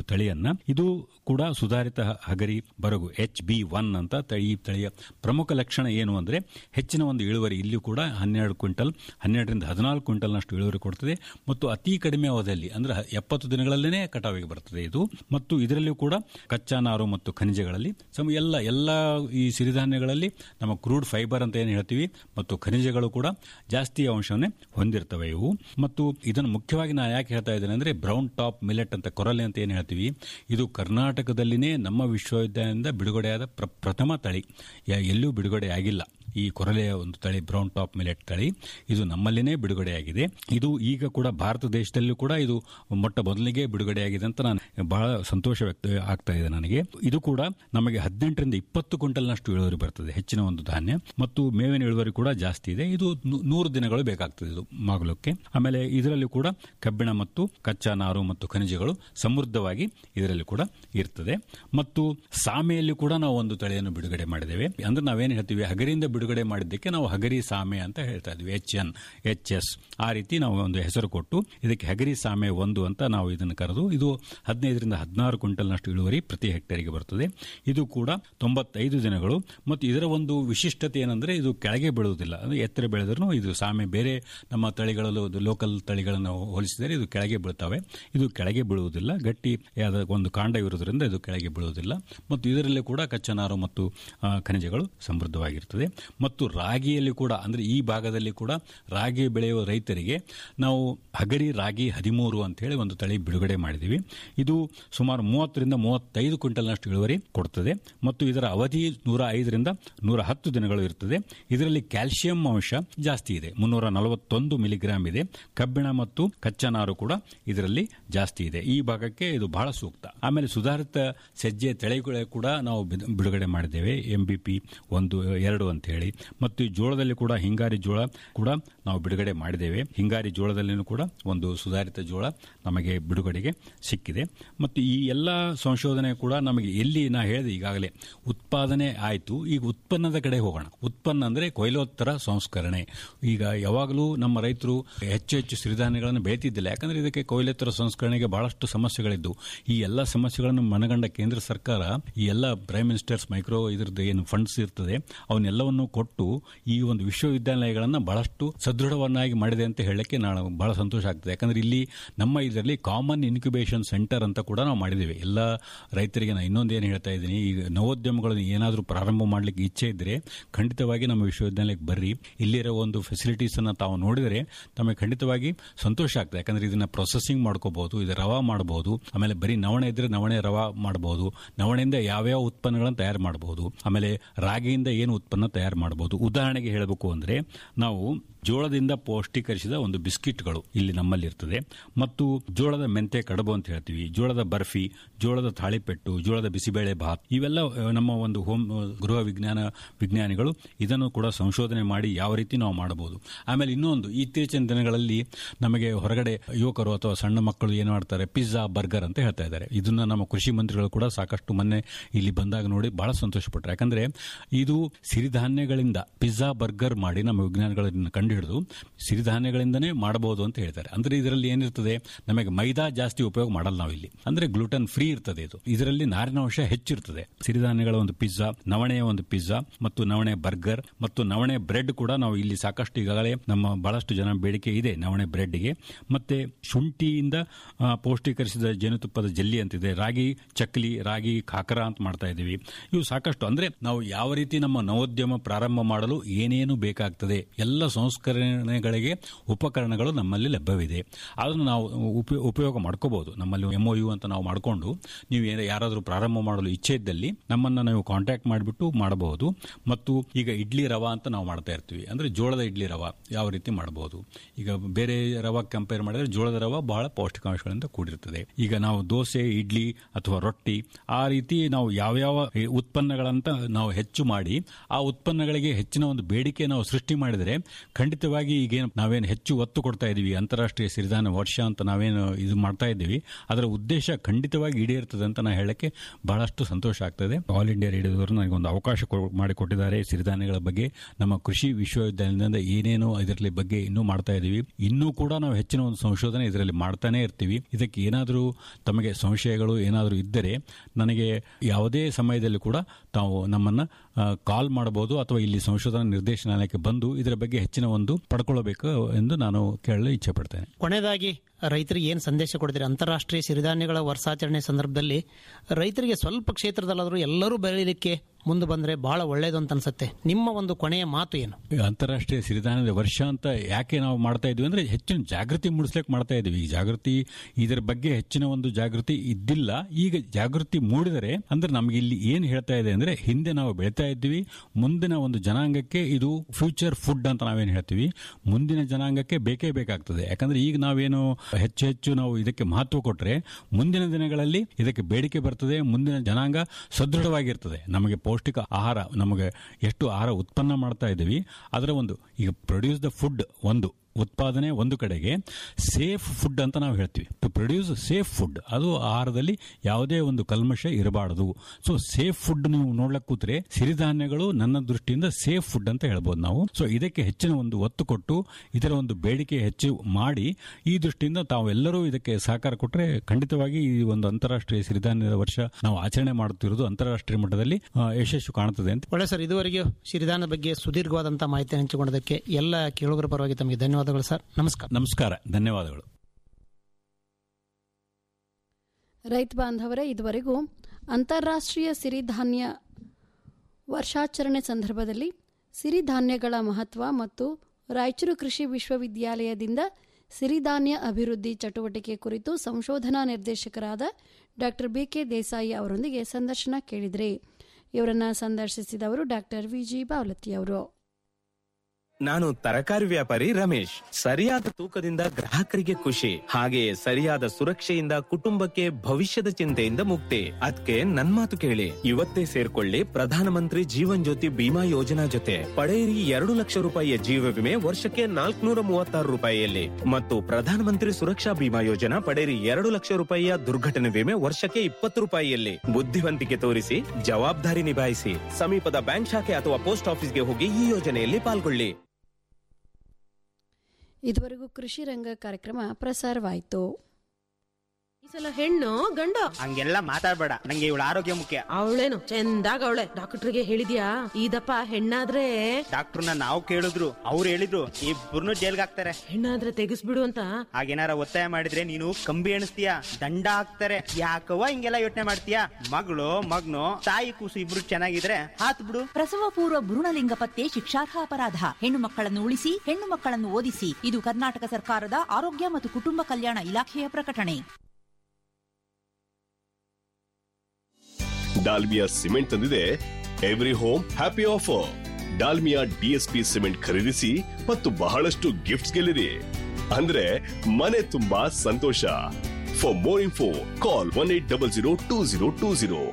Speaker 14: ತಳಿಯನ್ನ ಇದು ಕೂಡ ಸುಧಾರಿತ ಹಗರಿ ಬರಗು ಎಚ್ ಬಿ ಒನ್ ಅಂತ ತಳಿ ಈ ತಳಿಯ ಪ್ರಮುಖ ಲಕ್ಷಣ ಏನು ಅಂದ್ರೆ ಹೆಚ್ಚಿನ ಒಂದು ಇಳುವರಿ ಇಲ್ಲಿ ಕೂಡ ಹನ್ನೆರಡು ಕ್ವಿಂಟಲ್ ಹನ್ನೆರಡರಿಂದ ಹದಿನಾಲ್ಕು ಕ್ವಿಂಟಲ್ನಷ್ಟು ಇಳುವರಿ ಕೊಡ್ತದೆ ಮತ್ತು ಅತಿ ಕಡಿಮೆ ಅವಧಿಯಲ್ಲಿ ಅಂದ್ರೆ ಎಪ್ಪತ್ತು ದಿನಗಳಲ್ಲೇ ಕಟಾವಿಗೆ ಬರ್ತದೆ ಇದು ಮತ್ತು ಇದರಲ್ಲಿಯೂ ಕೂಡ ಕಚ್ಚಾ ನಾರು ಮತ್ತು ಖನಿಜಗಳಲ್ಲಿ ಸಮ ಎಲ್ಲ ಎಲ್ಲ ಈ ಸಿರಿಧಾನ್ಯಗಳಲ್ಲಿ ನಮ್ಮ ಕ್ರೂಡ್ ಫೈಬರ್ ಅಂತ ಏನು ಹೇಳ್ತೀವಿ ಮತ್ತು ಖನಿಜಗಳು ಕೂಡ ಜಾಸ್ತಿ ಅಂಶವನ್ನೇ ಹೊಂದಿರ್ತವೆ ಇವು ಮತ್ತು ಇದನ್ನು ಮುಖ್ಯವಾಗಿ ನಾನು ಯಾಕೆ ಹೇಳ್ತಾ ಇದ್ದೇನೆ ಅಂದ್ರೆ ಬ್ರೌನ್ ಟಾಪ್ ಮಿಲೆಟ್ ಅಂತ ಕೊರಲೆ ಅಂತ ಏನು ಹೇಳ್ತೀವಿ ಇದು ಕರ್ನಾಟಕದಲ್ಲಿನೇ ನಮ್ಮ ವಿಶ್ವವಿದ್ಯಾಲಯದಿಂದ ಬಿಡುಗಡೆಯಾದ ಪ್ರ- ಪ್ರಥಮ ತಳಿ ಯಾ- ಎಲ್ಲೂ ಬಿಡುಗಡೆ ಆಗಿಲ್ಲ ಈ ಕೊರಲೆಯ ಒಂದು ತಳಿ ಬ್ರೌನ್ ಟಾಪ್ ಮಿಲೆಟ್ ತಳಿ ಇದು ನಮ್ಮಲ್ಲಿನೇ ಬಿಡುಗಡೆಯಾಗಿದೆ ಇದು ಈಗ ಕೂಡ ಭಾರತ ದೇಶದಲ್ಲೂ ಕೂಡ ಇದು ಮೊಟ್ಟ ಮೊದಲಿಗೆ ಬಿಡುಗಡೆಯಾಗಿದೆ ಅಂತ ನಾನು ಬಹಳ ಸಂತೋಷ ವ್ಯಕ್ತ ಆಗ್ತಾ ಇದೆ ನನಗೆ ಇದು ಕೂಡ ನಮಗೆ ಹದಿನೆಂಟರಿಂದ ಇಪ್ಪತ್ತು ಕ್ವಿಂಟಲ್ನಷ್ಟು ಇಳುವರಿ ಬರ್ತದೆ ಹೆಚ್ಚಿನ ಒಂದು ಧಾನ್ಯ ಮತ್ತು ಮೇವಿನ ಇಳುವರಿ ಕೂಡ ಜಾಸ್ತಿ ಇದೆ ಇದು ನು- ನೂರು ದಿನಗಳು ಬೇಕಾಗ್ತದೆ ಇದು ಮಾಗಲಕ್ಕೆ ಆಮೇಲೆ ಇದರಲ್ಲಿ ಕೂಡ ಕಬ್ಬಿಣ ಮತ್ತು ಕಚ್ಚಾ ನಾರು ಮತ್ತು ಖನಿಜಗಳು ಸಮೃದ್ಧವಾಗಿ ಇದರಲ್ಲಿ ಕೂಡ ಇರ್ತದೆ ಮತ್ತು ಸಾಮೆಯಲ್ಲಿ ಕೂಡ ನಾವು ಒಂದು ತಳಿಯನ್ನು ಬಿಡುಗಡೆ ಮಾಡಿದ್ದೇವೆ ಅಂದ್ರೆ ನಾವೇನು ಹೇಳ್ತೀವಿ ಹಗರಿಯಿಂದ ಬಿಡುಗಡೆ ಮಾಡಿದ್ದಕ್ಕೆ ನಾವು ಹಗರಿ ಸಾಮೆ ಅಂತ ಹೇಳ್ತಾ ಇದ್ವಿ ಎಚ್ ಎನ್ ಎಚ್ ಎಸ್ ಆ ರೀತಿ ನಾವು ಒಂದು ಹೆಸರು ಕೊಟ್ಟು ಇದಕ್ಕೆ ಹಗರಿ ಸಾಮೆ ಒಂದು ಅಂತ ನಾವು ಇದನ್ನು ಕರೆದು ಇದು ಹದಿನೈದರಿಂದ ಹದಿನಾರು ಕ್ವಿಂಟಲ್ನಷ್ಟು ಇಳುವರಿ ಪ್ರತಿ ಹೆಕ್ಟೇರಿಗೆ ಬರ್ತದೆ ಇದು ಕೂಡ ತೊಂಬತ್ತೈದು ದಿನಗಳು ಮತ್ತು ಇದರ ಒಂದು ವಿಶಿಷ್ಟತೆ ಏನಂದ್ರೆ ಇದು ಕೆಳಗೆ ಬೀಳುವುದಿಲ್ಲ ಅಂದ್ರೆ ಎತ್ತರ ಬೆಳೆದ್ರೂ ಇದು ಸಾಮೆ ಬೇರೆ ನಮ್ಮ ತಳಿಗಳಲ್ಲೂ ಲೋಕಲ್ ತಳಿಗಳನ್ನು ಹೋಲಿಸಿದರೆ ಇದು ಕೆಳಗೆ ಬೀಳ್ತವೆ ಇದು ಕೆಳಗೆ ಬೀಳುವುದಿಲ್ಲ ಗಟ್ಟಿ ಯಾವ್ದ ಒಂದು ಕಾಂಡ ಇರುವುದರಿಂದ ಇದು ಕೆಳಗೆ ಬೀಳುವುದಿಲ್ಲ ಮತ್ತು ಇದರಲ್ಲಿ ಕೂಡ ಕಚ್ಚಾ ನಾರು ಮತ್ತು ಆ, ಖನಿಜಗಳು ಸಮೃದ್ಧವಾಗಿರ್ತದೆ ಮತ್ತು ರಾಗಿಯಲ್ಲಿ ಕೂಡ ಅಂದ್ರೆ ಈ ಭಾಗದಲ್ಲಿ ಕೂಡ ರಾಗಿ ಬೆಳೆಯುವ ರೈತರಿಗೆ ನಾವು ಹಗರಿ ರಾಗಿ ಹದಿಮೂರು ಅಂತ ಹೇಳಿ ಒಂದು ತಳಿ ಬಿಡುಗಡೆ ಮಾಡಿದ್ದೀವಿ ಇದು ಸುಮಾರು ಮೂವತ್ತರಿಂದ ಮೂವತ್ತೈದು ಕ್ವಿಂಟಲ್ನಷ್ಟು ಇಳುವರಿ ಕೊಡ್ತದೆ ಮತ್ತು ಇದರ ಅವಧಿ ನೂರ ಐದರಿಂದ ನೂರ ಹತ್ತು ದಿನಗಳು ಇರ್ತದೆ ಇದರಲ್ಲಿ ಕ್ಯಾಲ್ಸಿಯಂ ಅಂಶ ಜಾಸ್ತಿ ಇದೆ ಮುನ್ನೂರ ನಲವತ್ತೊಂದು ಮಿಲಿಗ್ರಾಮ್ ಇದೆ ಕಬ್ಬಿಣ ಮತ್ತು ಕಚ್ಚಾ ನಾರು ಕೂಡ ಇದರಲ್ಲಿ ಜಾಸ್ತಿ ಇದೆ ಈ ಭಾಗಕ್ಕೆ ಇದು ಬಹಳ ಸೂಕ್ತ ಆಮೇಲೆ ಸುಧಾರಿತ ಸಜ್ಜೆ ತಳಿಗಳು ಕೂಡ ನಾವು ಬಿಡ್- ಬಿಡುಗಡೆ ಮಾಡಿದ್ದೇವೆ ಎಂ ಬಿ ಪಿ ಒಂದು ಎರಡು ಅಂತ ಹೇಳಿ ಮತ್ತು ಈ ಜೋಳದಲ್ಲಿ ಕೂಡ ಹಿಂಗಾರಿ ಜೋಳ ಕೂಡ ನಾವು ಬಿಡುಗಡೆ ಮಾಡಿದ್ದೇವೆ ಹಿಂಗಾರಿ ಜೋಳದಲ್ಲಿನೂ ಕೂಡ ಒಂದು ಸುಧಾರಿತ ಜೋಳ ನಮಗೆ ಬಿಡುಗಡೆಗೆ ಸಿಕ್ಕಿದೆ ಮತ್ತು ಈ ಎಲ್ಲ ಸಂಶೋಧನೆ ಕೂಡ ನಮಗೆ ಎಲ್ಲಿ ನಾ ಹೇಳಿದೆ ಈಗಾಗಲೇ ಉತ್ಪಾದನೆ ಆಯಿತು ಈಗ ಉತ್ಪನ್ನದ ಕಡೆ ಹೋಗೋಣ ಉತ್ಪನ್ನ ಅಂದ್ರೆ ಕೊಯ್ಲೋತ್ತರ ಸಂಸ್ಕರಣೆ ಈಗ ಯಾವಾಗಲೂ ನಮ್ಮ ರೈತರು ಹೆಚ್ಚು ಹೆಚ್ಚು ಸಿರಿಧಾನ್ಯಗಳನ್ನು ಬೆಳೀತಿದ್ದಿಲ್ಲ ಯಾಕಂದ್ರೆ ಇದಕ್ಕೆ ಕೊಯ್ಲೋತ್ತರ ಸಂಸ್ಕರಣೆಗೆ ಬಹಳಷ್ಟು ಸಮಸ್ಯೆಗಳಿದ್ದು ಈ ಎಲ್ಲ ಸಮಸ್ಯೆಗಳನ್ನು ಮನಗಂಡ ಕೇಂದ್ರ ಸರ್ಕಾರ ಈ ಎಲ್ಲ ಪ್ರೈಮ್ ಮಿನಿಸ್ಟರ್ಸ್ ಮೈಕ್ರೋ ಇದ್ರದ್ದು ಏನು ಫಂಡ್ಸ್ ಇರ್ತದೆ ಅವನ್ನೆಲ್ಲವನ್ನು ಕೊಟ್ಟು ಈ ಒಂದು ವಿಶ್ವವಿದ್ಯಾಲಯಗಳನ್ನು ಬಹಳಷ್ಟು ಸದೃಢವನ್ನಾಗಿ ಮಾಡಿದೆ ಅಂತ ಹೇಳಕ್ಕೆ ನಾನು ಬಹಳ ಸಂತೋಷ ಆಗ್ತದೆ ಯಾಕಂದ್ರೆ ಇಲ್ಲಿ ನಮ್ಮ ಇದರಲ್ಲಿ ಕಾಮನ್ ಇನ್ಕ್ಯುಬೇಷನ್ ಸೆಂಟರ್ ಅಂತ ಕೂಡ ನಾವು ಮಾಡಿದ್ದೇವೆ ಎಲ್ಲ ರೈತರಿಗೆ ನಾನು ಇನ್ನೊಂದು ಏನು ಹೇಳ್ತಾ ಇದ್ದೀನಿ ಈಗ ನವೋದ್ಯಮಗಳನ್ನು ಏನಾದರೂ ಪ್ರಾರಂಭ ಮಾಡಲಿಕ್ಕೆ ಇಚ್ಛೆ ಇದ್ದರೆ ಖಂಡಿತವಾಗಿ ನಮ್ಮ ವಿಶ್ವವಿದ್ಯಾಲಯಕ್ಕೆ ಬರ್ರಿ ಇಲ್ಲಿರೋ ಒಂದು ಫೆಸಿಲಿಟೀಸ್ ಅನ್ನ ತಾವು ನೋಡಿದರೆ ತಮಗೆ ಖಂಡಿತವಾಗಿ ಸಂತೋಷ ಆಗ್ತದೆ ಯಾಕಂದ್ರೆ ಇದನ್ನ ಪ್ರೊಸೆಸಿಂಗ್ ಮಾಡ್ಕೋಬಹುದು ಇದು ರವಾ ಮಾಡಬಹುದು ಆಮೇಲೆ ಬರೀ ನವಣೆ ಇದ್ರೆ ನವಣೆ ರವಾ ಮಾಡಬಹುದು ನವಣೆಯಿಂದ ಯಾವ್ಯಾವ ಉತ್ಪನ್ನಗಳನ್ನು ತಯಾರು ಮಾಡಬಹುದು ಆಮೇಲೆ ರಾಗಿಯಿಂದ ಏನು ಉತ್ಪನ್ನ ತಯಾರು ಮಾಡಬಹುದು ಉದಾಹರಣೆಗೆ ಹೇಳಬೇಕು ಅಂದ್ರೆ ನಾವು ಜೋಳದಿಂದ ಪೌಷ್ಟೀಕರಿಸಿದ ಒಂದು ಬಿಸ್ಕಿಟ್ಗಳು ಇಲ್ಲಿ ನಮ್ಮಲ್ಲಿ ಇರ್ತದೆ ಮತ್ತು ಜೋಳದ ಮೆಂತೆ ಕಡಬು ಅಂತ ಹೇಳ್ತೀವಿ ಜೋಳದ ಬರ್ಫಿ ಜೋಳದ ತಾಳಿಪೆಟ್ಟು ಜೋಳದ ಬಿಸಿಬೇಳೆ ಭಾತ್ ಇವೆಲ್ಲ ಆ, ನಮ್ಮ ಒಂದು ಹೋಮ್ ಆ, ಗೃಹ ವಿಜ್ಞಾನ ವಿಜ್ಞಾನಿಗಳು ಇದನ್ನು ಕೂಡ ಸಂಶೋಧನೆ ಮಾಡಿ ಯಾವ ರೀತಿ ನಾವು ಮಾಡಬಹುದು ಆಮೇಲೆ ಇನ್ನೊಂದು ಇತ್ತೀಚಿನ ದಿನಗಳಲ್ಲಿ ನಮಗೆ ಹೊರಗಡೆ ಯುವಕರು ಅಥವಾ ಸಣ್ಣ ಮಕ್ಕಳು ಏನು ಮಾಡ್ತಾರೆ ಪಿಜ್ಜಾ ಬರ್ಗರ್ ಅಂತ ಹೇಳ್ತಾ ಇದ್ದಾರೆ ಇದನ್ನ ನಮ್ಮ ಕೃಷಿ ಮಂತ್ರಿಗಳು ಕೂಡ ಸಾಕಷ್ಟು ಮೊನ್ನೆ ಇಲ್ಲಿ ಬಂದಾಗ ನೋಡಿ ಬಹಳ ಸಂತೋಷಪಟ್ಟರು ಯಾಕಂದ್ರೆ ಇದು ಸಿರಿಧಾನ್ಯಗಳಿಂದ ಪಿಜ್ಜಾ ಬರ್ಗರ್ ಮಾಡಿ ನಮ್ಮ ವಿಜ್ಞಾನಿಗಳನ್ನ ಕಂಡುಹಿಡಿದು ಸಿರಿಧಾನ್ಯಗಳಿಂದನೇ ಮಾಡಬಹುದು ಅಂತ ಹೇಳ್ತಾರೆ ಅಂದ್ರೆ ಇದರಲ್ಲಿ ಏನಿರ್ತದೆ ನಮಗೆ ಮೈದಾ ಜಾಸ್ತಿ ಉಪಯೋಗ ಮಾಡಲ್ಲ ನಾವು ಇಲ್ಲಿ ಅಂದ್ರೆ ಗ್ಲೂಟನ್ ಫ್ರೀ ಇರ್ತದೆ ಇದು ಇದರಲ್ಲಿ ನಾರಿನಾಂಶ ಹೆಚ್ಚಿರ್ತದೆ ಸಿರಿಧಾನ್ಯಗಳ ಒಂದು ಪಿಜ್ಜಾ ನವಣೆಯ ಒಂದು ಪಿಜ್ಜಾ ಮತ್ತು ನವಣೆ ಬರ್ಗರ್ ಮತ್ತು ನವಣೆ ಬ್ರೆಡ್ ಕೂಡ ನಾವು ಇಲ್ಲಿ ಸಾಕಷ್ಟು ಈಗಾಗಲೇ ನಮ್ಮ ಬಹಳಷ್ಟು ಜನ ಬೇಡಿಕೆ ಇದೆ ನವಣೆ ಬ್ರೆಡ್ಗೆ ಮತ್ತೆ ಶುಂಠಿಯಿಂದ ಆ, ಪೌಷ್ಟೀಕರಿಸಿದ ಜೇನುತುಪ್ಪದ ಜೆಲ್ಲಿ ಅಂತಿದೆ ರಾಗಿ ಚಕ್ಲಿ ರಾಗಿ ಖಾಕರ ಅಂತ ಮಾಡ್ತಾ ಇದ್ದೀವಿ ಇವು ಸಾಕಷ್ಟು ಅಂದ್ರೆ ನಾವು ಯಾವ ರೀತಿ ನಮ್ಮ ನವೋದ್ಯಮ ಪ್ರಾರಂಭ ಮಾಡಲು ಏನೇನು ಬೇಕಾಗ್ತದೆ ಎಲ್ಲ ಸಂಸ್ಕರಣೆಗಳಿಗೆ ಉಪಕರಣಗಳು ನಮ್ಮಲ್ಲಿ ಲಭ್ಯವಿದೆ ಅದನ್ನು ನಾವು ಉಪ- ಉಪಯೋಗ ಮಾಡ್ಕೋಬಹುದು ನಮ್ಮಲ್ಲಿ ಎಮ್ಒ ಯು ಅಂತ ನಾವು ಮಾಡಿಕೊಂಡು ನೀವು ಏನ- ಯಾರಾದರೂ ಪ್ರಾರಂಭ ಮಾಡಲು ಇಚ್ಛೆ ಇದ್ದಲ್ಲಿ ನಮ್ಮನ್ನ ನೀವು ಕಾಂಟ್ಯಾಕ್ಟ್ ಮಾಡಿಬಿಟ್ಟು ಮಾಡಬಹುದು ಮತ್ತು ಈಗ ಇಡ್ಲಿ ರವಾ ಅಂತ ನಾವು ಮಾಡ್ತಾ ಇರ್ತೀವಿ ಅಂದ್ರೆ ಜೋಳದ ಇಡ್ಲಿ ರವಾ ಯಾವ ರೀತಿ ಮಾಡಬಹುದು ಈಗ ಬೇರೆ ರವಾ ಕಂಪೇರ್ ಮಾಡಿದ್ರೆ ಜೋಳದ ರವಾ ಬಹಳ ಪೌಷ್ಟಿಕಾಂಶಗಳಿಂದ ಕೂಡಿರ್ತದೆ ಈಗ ನಾವು ದೋಸೆ ಇಡ್ಲಿ ಅಥವಾ ರೊಟ್ಟಿ ಆ ರೀತಿ ನಾವು ಯಾವ್ಯಾವ ಈ ಉತ್ಪನ್ನಗಳಂತ ನಾವು ಹೆಚ್ಚು ಮಾಡಿ ಆ ಉತ್ಪನ್ನ ಉತ್ಪನ್ನಗಳಿಗೆ ಹೆಚ್ಚಿನ ಒಂದು ಬೇಡಿಕೆ ನಾವು ಸೃಷ್ಟಿ ಮಾಡಿದರೆ ಖಂಡಿತವಾಗಿ ಈಗೇನು ನಾವೇನು ಹೆಚ್ಚು ಒತ್ತು ಕೊಡ್ತಾ ಇದ್ದೀವಿ ಅಂತಾರಾಷ್ಟ್ರೀಯ ಸಿರಿಧಾನ್ಯ ವರ್ಷ ಅಂತ ನಾವೇನು ಇದು ಮಾಡ್ತಾ ಇದ್ದೀವಿ ಅದರ ಉದ್ದೇಶ ಖಂಡಿತವಾಗಿ ಈಡೇರ್ತದೆ ಅಂತ ನಾನು ಹೇಳಕ್ಕೆ ಬಹಳಷ್ಟು ಸಂತೋಷ ಆಗ್ತದೆ ಆಲ್ ಇಂಡಿಯಾ ರೇಡಿಯೋದವರು ನನಗೆ ಒಂದು ಅವಕಾಶ ಕೊ- ಮಾಡಿಕೊಟ್ಟಿದ್ದಾರೆ ಸಿರಿಧಾನ್ಯಗಳ ಬಗ್ಗೆ ನಮ್ಮ ಕೃಷಿ ವಿಶ್ವವಿದ್ಯಾಲಯದಿಂದ ಏನೇನೋ ಇದರಲ್ಲಿ ಬಗ್ಗೆ ಇನ್ನೂ ಮಾಡ್ತಾ ಇದ್ದೀವಿ ಇನ್ನೂ ಕೂಡ ನಾವು ಹೆಚ್ಚಿನ ಒಂದು ಸಂಶೋಧನೆ ಇದರಲ್ಲಿ ಮಾಡ್ತಾನೆ ಇರ್ತೀವಿ ಇದಕ್ಕೆ ಏನಾದರೂ ತಮಗೆ ಸಂಶಯಗಳು ಏನಾದರೂ ಇದ್ದರೆ ನನಗೆ ಯಾವುದೇ ಸಮಯದಲ್ಲಿ ಕೂಡ ತಾವು ನಮ್ಮನ್ನ ಕಾಲ್ ಮಾಡಬಹುದು ಅಥವಾ ಇಲ್ಲಿ ಸಂಶೋಧನಾ ನಿರ್ದೇಶನಾಲಯಕ್ಕೆ ಬಂದು ಇದರ ಬಗ್ಗೆ ಹೆಚ್ಚಿನ ಒಂದು ಪಡ್ಕೊಳ್ಳಬೇಕು ಎಂದು ನಾನು ಕೇಳಲು ಇಚ್ಛೆ ಪಡ್ತೇನೆ
Speaker 13: ಕೊನೆಯದಾಗಿ ರೈತರಿಗೆ ಏನು ಸಂದೇಶ ಕೊಡ್ತೀರಿ ಅಂತಾರಾಷ್ಟ್ರೀಯ ಸಿರಿಧಾನ್ಯಗಳ ವರ್ಷಾಚರಣೆ ಸಂದರ್ಭದಲ್ಲಿ ರೈತರಿಗೆ ಸ್ವಲ್ಪ ಕ್ಷೇತ್ರದಲ್ಲಾದರೂ ಎಲ್ಲರೂ ಬೆಳೀಲಿಕ್ಕೆ ಮುಂದೆ ಬಂದರೆ ಬಹಳ ಒಳ್ಳೆಯದು ಅಂತ ಅನ್ಸುತ್ತೆ ನಿಮ್ಮ ಒಂದು ಕೊನೆಯ ಮಾತು ಏನು
Speaker 14: ಈ ಅಂತಾರಾಷ್ಟ್ರೀಯ ಸಿರಿಧಾನ್ಯದ ವರ್ಷ ಅಂತ ಯಾಕೆ ನಾವು ಮಾಡ್ತಾ ಇದ್ವಿ ಅಂದ್ರೆ ಹೆಚ್ಚಿನ ಜಾಗೃತಿ ಮೂಡಿಸ್ಲಿಕ್ಕೆ ಮಾಡ್ತಾ ಇದ್ವಿ ಈ ಜಾಗೃತಿ ಇದರ ಬಗ್ಗೆ ಹೆಚ್ಚಿನ ಒಂದು ಜಾಗೃತಿ ಇದ್ದಿಲ್ಲ ಈಗ ಜಾಗೃತಿ ಮೂಡಿದರೆ ಅಂದ್ರೆ ನಮ್ಗೆ ಇಲ್ಲಿ ಏನು ಹೇಳ್ತಾ ಇದೆ ಅಂದ್ರೆ ಹಿಂದೆ ನಾವು ಬೆಳಿತಾ ಇದ್ವಿ ಮುಂದಿನ ಒಂದು ಜನಾಂಗಕ್ಕೆ ಇದು ಫ್ಯೂಚರ್ ಫುಡ್ ಅಂತ ನಾವೇನು ಹೇಳ್ತೀವಿ ಮುಂದಿನ ಜನಾಂಗಕ್ಕೆ ಬೇಕೇ ಬೇಕಾಗ್ತದೆ ಯಾಕಂದ್ರೆ ಈಗ ನಾವೇನು ಹೆಚ್ಚು ಹೆಚ್ಚು ನಾವು ಇದಕ್ಕೆ ಮಹತ್ವ ಕೊಟ್ಟರೆ ಮುಂದಿನ ದಿನಗಳಲ್ಲಿ ಇದಕ್ಕೆ ಬೇಡಿಕೆ ಬರ್ತದೆ ಮುಂದಿನ ಜನಾಂಗ ಸದೃಢವಾಗಿರ್ತದೆ ನಮಗೆ ಪೌಷ್ಟಿಕ ಆಹಾರ ನಮಗೆ ಎಷ್ಟು ಆಹಾರ ಉತ್ಪನ್ನ ಮಾಡ್ತಾ ಇದ್ದೀವಿ ಅದರ ಒಂದು ಈಗ ಪ್ರೊಡ್ಯೂಸ್ ದ ಫುಡ್ ಒಂದು ಉತ್ಪಾದನೆ ಒಂದು ಕಡೆಗೆ ಸೇಫ್ ಫುಡ್ ಅಂತ ನಾವು ಹೇಳ್ತೀವಿ ಟು ಪ್ರೊಡ್ಯೂಸ್ ಸೇಫ್ ಫುಡ್ ಅದು ಆಹಾರದಲ್ಲಿ ಯಾವುದೇ ಒಂದು ಕಲ್ಮಶ ಇರಬಾರದು ಸೊ ಸೇಫ್ ಫುಡ್ ನೀವು ನೋಡ್ಲಕ್ಕೆ ಕೂತ್ರೆ ಸಿರಿಧಾನ್ಯಗಳು ನನ್ನ ದೃಷ್ಟಿಯಿಂದ ಸೇಫ್ ಫುಡ್ ಅಂತ ಹೇಳ್ಬೋದು ನಾವು ಸೊ ಇದಕ್ಕೆ ಹೆಚ್ಚಿನ ಒಂದು ಒತ್ತು ಕೊಟ್ಟು ಇದರ ಒಂದು ಬೇಡಿಕೆ ಹೆಚ್ಚು ಮಾಡಿ ಈ ದೃಷ್ಟಿಯಿಂದ ತಾವೆಲ್ಲರೂ ಇದಕ್ಕೆ ಸಹಕಾರ ಕೊಟ್ಟರೆ ಖಂಡಿತವಾಗಿ ಈ ಒಂದು ಅಂತಾರಾಷ್ಟ್ರೀಯ ಸಿರಿಧಾನ್ಯದ ವರ್ಷ ನಾವು ಆಚರಣೆ ಮಾಡುತ್ತಿರುವುದು ಅಂತಾರಾಷ್ಟ್ರೀಯ ಮಟ್ಟದಲ್ಲಿ ಆ, ಯಶಸ್ಸು ಕಾಣುತ್ತದೆ ಅಂತ
Speaker 13: ಒಳ್ಳೆ ಸರ್ ಇದುವರೆಗೆ ಸಿರಿಧಾನ್ಯದ ಬಗ್ಗೆ ಸುದೀರ್ಘವಾದಂತಹ ಮಾಹಿತಿ ಹಂಚಿಕೊಂಡದಕ್ಕೆ ಎಲ್ಲ ಕೇಳುಗರ ಪರವಾಗಿ ತಮಗೆ ಧನ್ಯವಾದಗಳು ಸರ್ ನಮಸ್ಕಾರ
Speaker 14: ನಮಸ್ಕಾರ ಧನ್ಯವಾದಗಳು
Speaker 3: ರೈತ ಬಾಂಧವರೇ ಇದುವರೆಗೂ ಅಂತಾರಾಷ್ಟ್ರೀಯ ಸಿರಿಧಾನ್ಯ ವರ್ಷಾಚರಣೆ ಸಂದರ್ಭದಲ್ಲಿ ಸಿರಿಧಾನ್ಯಗಳ ಮಹತ್ವ ಮತ್ತು ರಾಯಚೂರು ಕೃಷಿ ವಿಶ್ವವಿದ್ಯಾಲಯದಿಂದ ಸಿರಿಧಾನ್ಯ ಅಭಿವೃದ್ಧಿ ಚಟುವಟಿಕೆ ಕುರಿತು ಸಂಶೋಧನಾ ನಿರ್ದೇಶಕರಾದ ಡಾಕ್ಟರ್ ಬಿಕೆ ದೇಸಾಯಿ ಅವರೊಂದಿಗೆ ಸಂದರ್ಶನ ಕೇಳಿದ್ರಿ ಇವರನ್ನ ಸಂದರ್ಶಿಸಿದವರು ಡಾಕ್ಟರ್ ವಿಜಿ ಬಾವಲತ್ತಿ ಅವರು
Speaker 15: ನಾನು ತರಕಾರಿ ವ್ಯಾಪಾರಿ ರಮೇಶ್ ಸರಿಯಾದ ತೂಕದಿಂದ ಗ್ರಾಹಕರಿಗೆ ಖುಷಿ ಹಾಗೆಯೇ ಸರಿಯಾದ ಸುರಕ್ಷೆಯಿಂದ ಕುಟುಂಬಕ್ಕೆ ಭವಿಷ್ಯದ ಚಿಂತೆಯಿಂದ ಮುಕ್ತಿ ಅದಕ್ಕೆ ನನ್ ಮಾತು ಕೇಳಿ ಇವತ್ತೇ ಸೇರ್ಕೊಳ್ಳಿ ಪ್ರಧಾನಮಂತ್ರಿ ಜೀವನ್ ಜ್ಯೋತಿ ಬಿಮಾ ಯೋಜನಾ ಜೊತೆ ಪಡೆಯಿರಿ ಎರಡು ಲಕ್ಷ ರೂಪಾಯಿಯ ಜೀವ ವಿಮೆ ವರ್ಷಕ್ಕೆ ನಾಲ್ಕುನೂರ ಮೂವತ್ತಾರು ರೂಪಾಯಿಯಲ್ಲಿ ಮತ್ತು ಪ್ರಧಾನಮಂತ್ರಿ ಸುರಕ್ಷಾ ಬಿಮಾ ಯೋಜನಾ ಪಡೆಯಿರಿ ಎರಡು ಲಕ್ಷ ರೂಪಾಯಿಯ ದುರ್ಘಟನೆ ವಿಮೆ ವರ್ಷಕ್ಕೆ ಇಪ್ಪತ್ತು ರೂಪಾಯಿಯಲ್ಲಿ ಬುದ್ಧಿವಂತಿಕೆ ತೋರಿಸಿ ಜವಾಬ್ದಾರಿ ನಿಭಾಯಿಸಿ ಸಮೀಪದ ಬ್ಯಾಂಕ್ ಶಾಖೆ ಅಥವಾ ಪೋಸ್ಟ್ ಆಫೀಸ್ಗೆ ಹೋಗಿ ಈ ಯೋಜನೆಯಲ್ಲಿ ಪಾಲ್ಗೊಳ್ಳಿ
Speaker 3: ಇದುವರೆಗೂ ಕೃಷಿ ರಂಗ ಕಾರ್ಯಕ್ರಮ ಪ್ರಸಾರವಾಯಿತು
Speaker 2: ಈ ಸಲ ಹೆಣ್ಣು ಗಂಡ
Speaker 16: ಹಂಗೆಲ್ಲ ಮಾತಾಡ್ಬೇಡ ನಂಗೆ ಇವಳ ಆರೋಗ್ಯ ಮುಖ್ಯ
Speaker 2: ಅವಳೇನು ಚಂದಾಗ ಅವಳೆ ಡಾಕ್ಟರ್ಗೆ ಹೇಳಿದ್ಯಾ ಇದಪ್ಪ ಹೆಣ್ಣಾದ್ರೆ
Speaker 16: ಡಾಕ್ಟರ್ನ ನಾವು ಕೇಳಿದ್ರು ಅವ್ರು ಹೇಳಿದ್ರು ಇಬ್ಬರನ್ನು ಜೈಲ್ಗೆ ಹಾಕ್ತಾರೆ
Speaker 2: ಹೆಣ್ಣಾದ್ರೆ ತೆಗಿಸ್ಬಿಡು ಅಂತ
Speaker 16: ಹಾಗೇನಾರ ಒತ್ತಾಯ ಮಾಡಿದ್ರೆ ನೀನು ಕಂಬಿ ಎಣಿಸ್ತೀಯ ದಂಡ ಹಾಕ್ತಾರೆ ಯಾಕವ್ವ ಹಿಂಗೆಲ್ಲ ಯೋಚನೆ ಮಾಡ್ತೀಯ ಮಗಳು ಮಗ್ನು ತಾಯಿ ಕೂಸು ಇಬ್ರು ಚೆನ್ನಾಗಿದ್ರೆ ಹಾತ್ ಬಿಡು
Speaker 17: ಪ್ರಸವ ಪೂರ್ವ ಭ್ರೂಣಲಿಂಗ ಪತ್ತೆ ಶಿಕ್ಷಾರ್ಹ ಅಪರಾಧ ಹೆಣ್ಣು ಮಕ್ಕಳನ್ನು ಉಳಿಸಿ ಹೆಣ್ಣು ಮಕ್ಕಳನ್ನು ಓದಿಸಿ ಇದು ಕರ್ನಾಟಕ ಸರ್ಕಾರದ ಆರೋಗ್ಯ ಮತ್ತು ಕುಟುಂಬ ಕಲ್ಯಾಣ ಇಲಾಖೆಯ ಪ್ರಕಟಣೆ
Speaker 18: ಡಾಲ್ಮಿಯಾ ಸಿಮೆಂಟ್ ತಂದಿದೆ every home happy offer Dalmia DSP cement ಖರೀದಿಸಿ ಮತ್ತು ಬಹಳಷ್ಟು ಗಿಫ್ಟ್ಸ್ ಗೆಲ್ಲಿರಿ ಅಂದ್ರೆ ಮನೆ ತುಂಬಾ ಸಂತೋಷ for more info call one eight double zero two zero two zero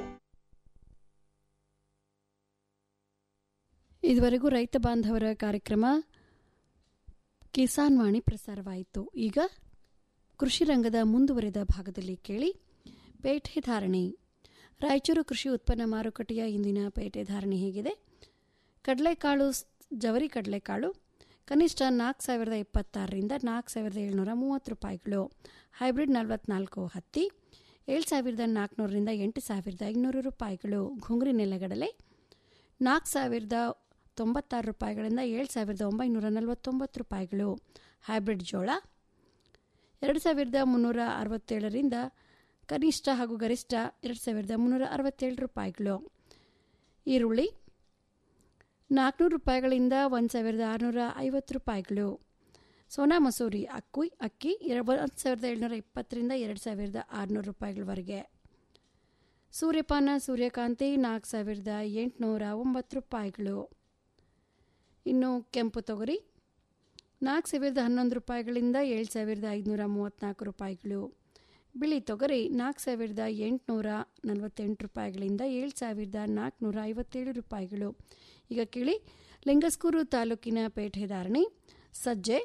Speaker 3: ಇದುವರೆಗೂ ರೈತ ಬಾಂಧವರ ಕಾರ್ಯಕ್ರಮ ಕಿಸಾನ್ ವಾಣಿ ಪ್ರಸಾರವಾಯಿತು ಈಗ ಕೃಷಿ ರಂಗದ ಮುಂದುವರೆದ ಭಾಗದಲ್ಲಿ ಕೇಳಿ ಪೇಟೆ ಧಾರಣೆ ರಾಯಚೂರು ಕೃಷಿ ಉತ್ಪನ್ನ ಮಾರುಕಟ್ಟೆಯ ಇಂದಿನ ಪೇಟೆ ಧಾರಣೆ ಹೇಗಿದೆ ಕಡಲೆಕಾಳು ಸ್- ಜವರಿ ಕಡಲೆಕಾಳು ಕನಿಷ್ಠ ನಾಲ್ಕು ಸಾವಿರದ ಇಪ್ಪತ್ತಾರರಿಂದ ನಾಲ್ಕು ಸಾವಿರದ ಏಳ್ನೂರ ಮೂವತ್ತು ರೂಪಾಯಿಗಳು ಹೈಬ್ರಿಡ್ ನಲವತ್ನಾಲ್ಕು ಹತ್ತಿ ಏಳು ಸಾವಿರದ ನಾಲ್ಕುನೂರರಿಂದ ಎಂಟು ಸಾವಿರದ ಐನೂರು ರೂಪಾಯಿಗಳು ঘুಂಗ್ರಿ ನೆಲಗಡಲೆ ನಾಲ್ಕು ಸಾವಿರದ ತೊಂಬತ್ತಾರು ರೂಪಾಯಿಗಳಿಂದ ಏಳು ಸಾವಿರದ ಒಂಬೈನೂರ ನಲವತ್ತೊಂಬತ್ತು ರೂಪಾಯಿಗಳು ಹೈಬ್ರಿಡ್ ಜೋಳ ಎರಡು ಸಾವಿರದ ಮುನ್ನೂರ ಅರವತ್ತೇಳರಿಂದ ಕನಿಷ್ಠ ಹಾಗೂ ಗರಿಷ್ಠ ಎರಡು ಸಾವಿರದ ಮುನ್ನೂರ ಅರವತ್ತೇಳು ರೂಪಾಯಿಗಳು ಈರುಳ್ಳಿ ನಾಲ್ಕುನೂರು ರೂಪಾಯಿಗಳಿಂದ ಒಂದು ಸಾವಿರದ ಆರುನೂರ ಐವತ್ತು ರೂಪಾಯಿಗಳು ಸೋನಾ ಮಸೂರಿ ಅಕ್ಕಿ ಅಕ್ಕಿ ಒಂದು ಸಾವಿರದ ಏಳ್ನೂರ ಇಪ್ಪತ್ತರಿಂದ ಎರಡು ಸಾವಿರದ ಆರುನೂರು ರೂಪಾಯಿಗಳವರೆಗೆ ಸೂರ್ಯಪಾನ ಸೂರ್ಯಕಾಂತಿ ನಾಲ್ಕು ಸಾವಿರದ ಎಂಟುನೂರ ಒಂಬತ್ತು ರೂಪಾಯಿಗಳು ಇನ್ನು ಕೆಂಪು ತೊಗರಿ ನಾಲ್ಕು ಸಾವಿರದ ಹನ್ನೊಂದು ರೂಪಾಯಿಗಳಿಂದ ಏಳು ಸಾವಿರದ ಐದುನೂರ ಮೂವತ್ತ್ನಾಲ್ಕು ರೂಪಾಯಿಗಳು ಬಿಳಿ ತೊಗರಿ ನಾಲ್ಕು ಸಾವಿರದ ಎಂಟುನೂರ ನಲವತ್ತೆಂಟು ರೂಪಾಯಿಗಳಿಂದ ಏಳು ಸಾವಿರದ ನಾಲ್ಕುನೂರ ಐವತ್ತೇಳು ರೂಪಾಯಿಗಳು ಈಗ ಕೇಳಿ ಲಿಂಗಸ್ಕೂರು ತಾಲೂಕಿನ ಪೇಟೆ ಧಾರಣೆ ಸಜ್ಜೆ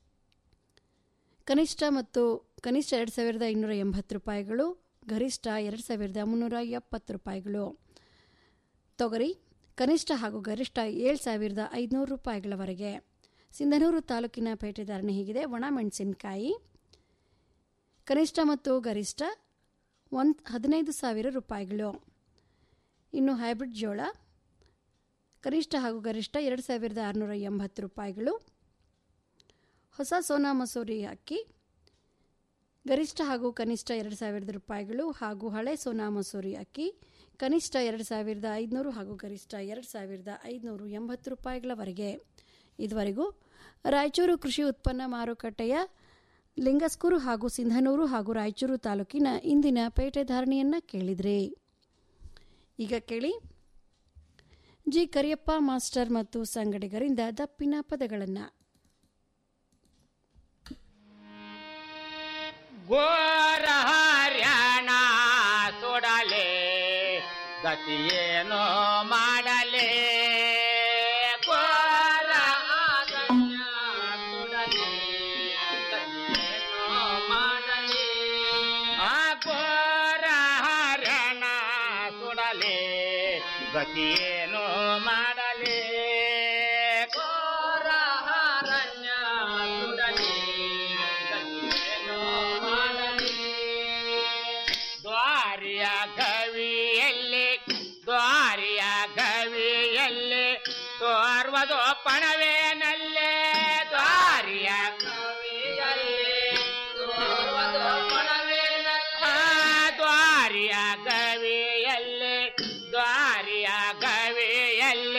Speaker 3: ಕನಿಷ್ಠ ಮತ್ತು ಕನಿಷ್ಠ ಎರಡು ಸಾವಿರದ ಇನ್ನೂರ ಎಂಬತ್ತು ರೂಪಾಯಿಗಳು ಗರಿಷ್ಠ ಎರಡು ಸಾವಿರದ ಮುನ್ನೂರ ಎಪ್ಪತ್ತು ರೂಪಾಯಿಗಳು ತೊಗರಿ ಕನಿಷ್ಠ ಹಾಗೂ ಗರಿಷ್ಠ ಏಳು ಸಾವಿರದ ಐದುನೂರು ರೂಪಾಯಿಗಳವರೆಗೆ ಸಿಂಧನೂರು ತಾಲೂಕಿನ ಪೇಟೆ ಧಾರಣೆ ಹೀಗಿದೆ ಒಣಮೆಣಸಿನಕಾಯಿ ಕನಿಷ್ಠ ಮತ್ತು ಗರಿಷ್ಠ ಒಂದು ಹದಿನೈದು ಸಾವಿರ ರೂಪಾಯಿಗಳು ಇನ್ನು ಹೈಬ್ರಿಡ್ ಜೋಳ ಕನಿಷ್ಠ ಹಾಗೂ ಗರಿಷ್ಠ ಎರಡು ಸಾವಿರದ ಆರುನೂರ ಎಂಬತ್ತು ರೂಪಾಯಿಗಳು ಹೊಸ ಸೋನಾ ಮಸೂರಿ ಅಕ್ಕಿ ಗರಿಷ್ಠ ಹಾಗೂ ಕನಿಷ್ಠ ಎರಡು ಸಾವಿರದ ರೂಪಾಯಿಗಳು ಹಾಗೂ ಹಳೆ ಸೋನಾ ಮಸೂರಿ ಅಕ್ಕಿ ಕನಿಷ್ಠ ಎರಡು ಸಾವಿರದ ಐದುನೂರು ಹಾಗೂ ಗರಿಷ್ಠ ಎರಡು ಸಾವಿರದ ಐದುನೂರು ಎಂಬತ್ತು ರೂಪಾಯಿಗಳವರೆಗೆ ಇದುವರೆಗೂ ರಾಯಚೂರು ಕೃಷಿ ಉತ್ಪನ್ನ ಮಾರುಕಟ್ಟೆಯ ಲಿಂಗಸ್ಕೂರು ಹಾಗೂ ಸಿಂಧನೂರು ಹಾಗೂ ರಾಯಚೂರು ತಾಲೂಕಿನ ಇಂದಿನ ಪೇಟೆ ಧಾರಣೆಯನ್ನು ಕೇಳಿದ್ರಿ ಈಗ ಕೇಳಿ ಜಿ ಕರಿಯಪ್ಪ ಮಾಸ್ಟರ್ ಮತ್ತು ಸಂಗಡಿಗರಿಂದ ದಪ್ಪಿನ ಪದಗಳನ್ನು
Speaker 19: ಗೋರ ಹರ್ಯಾಣ ಸುಡಲೆ ಗತಿಯೇನೋ ಮಾಡಲೆ ಗೋರ ಹರ್ಯಾಣ ಸುಡಲೆ ಗತಿಯೇನೋ ಮಾಡಲೆ ಆ ಗೋರ ಹರ್ಯಾಣ ಸುಡಲೆ ಗತಿಯೇನೋ ಮಾಡಲೆ ಗೋರ ಹರಣ್ಯ ಸುಡಲೆ ಗತಿಯೇನೋ ಮಾಡಲೆ ದ್ವಾರಿಯ ಗವಿಯಲ್ಲಿ ದ್ವಾರಿಯ ಗವಿಯಲ್ಲಿ ತೋರ್ವದು ಪಣವೇ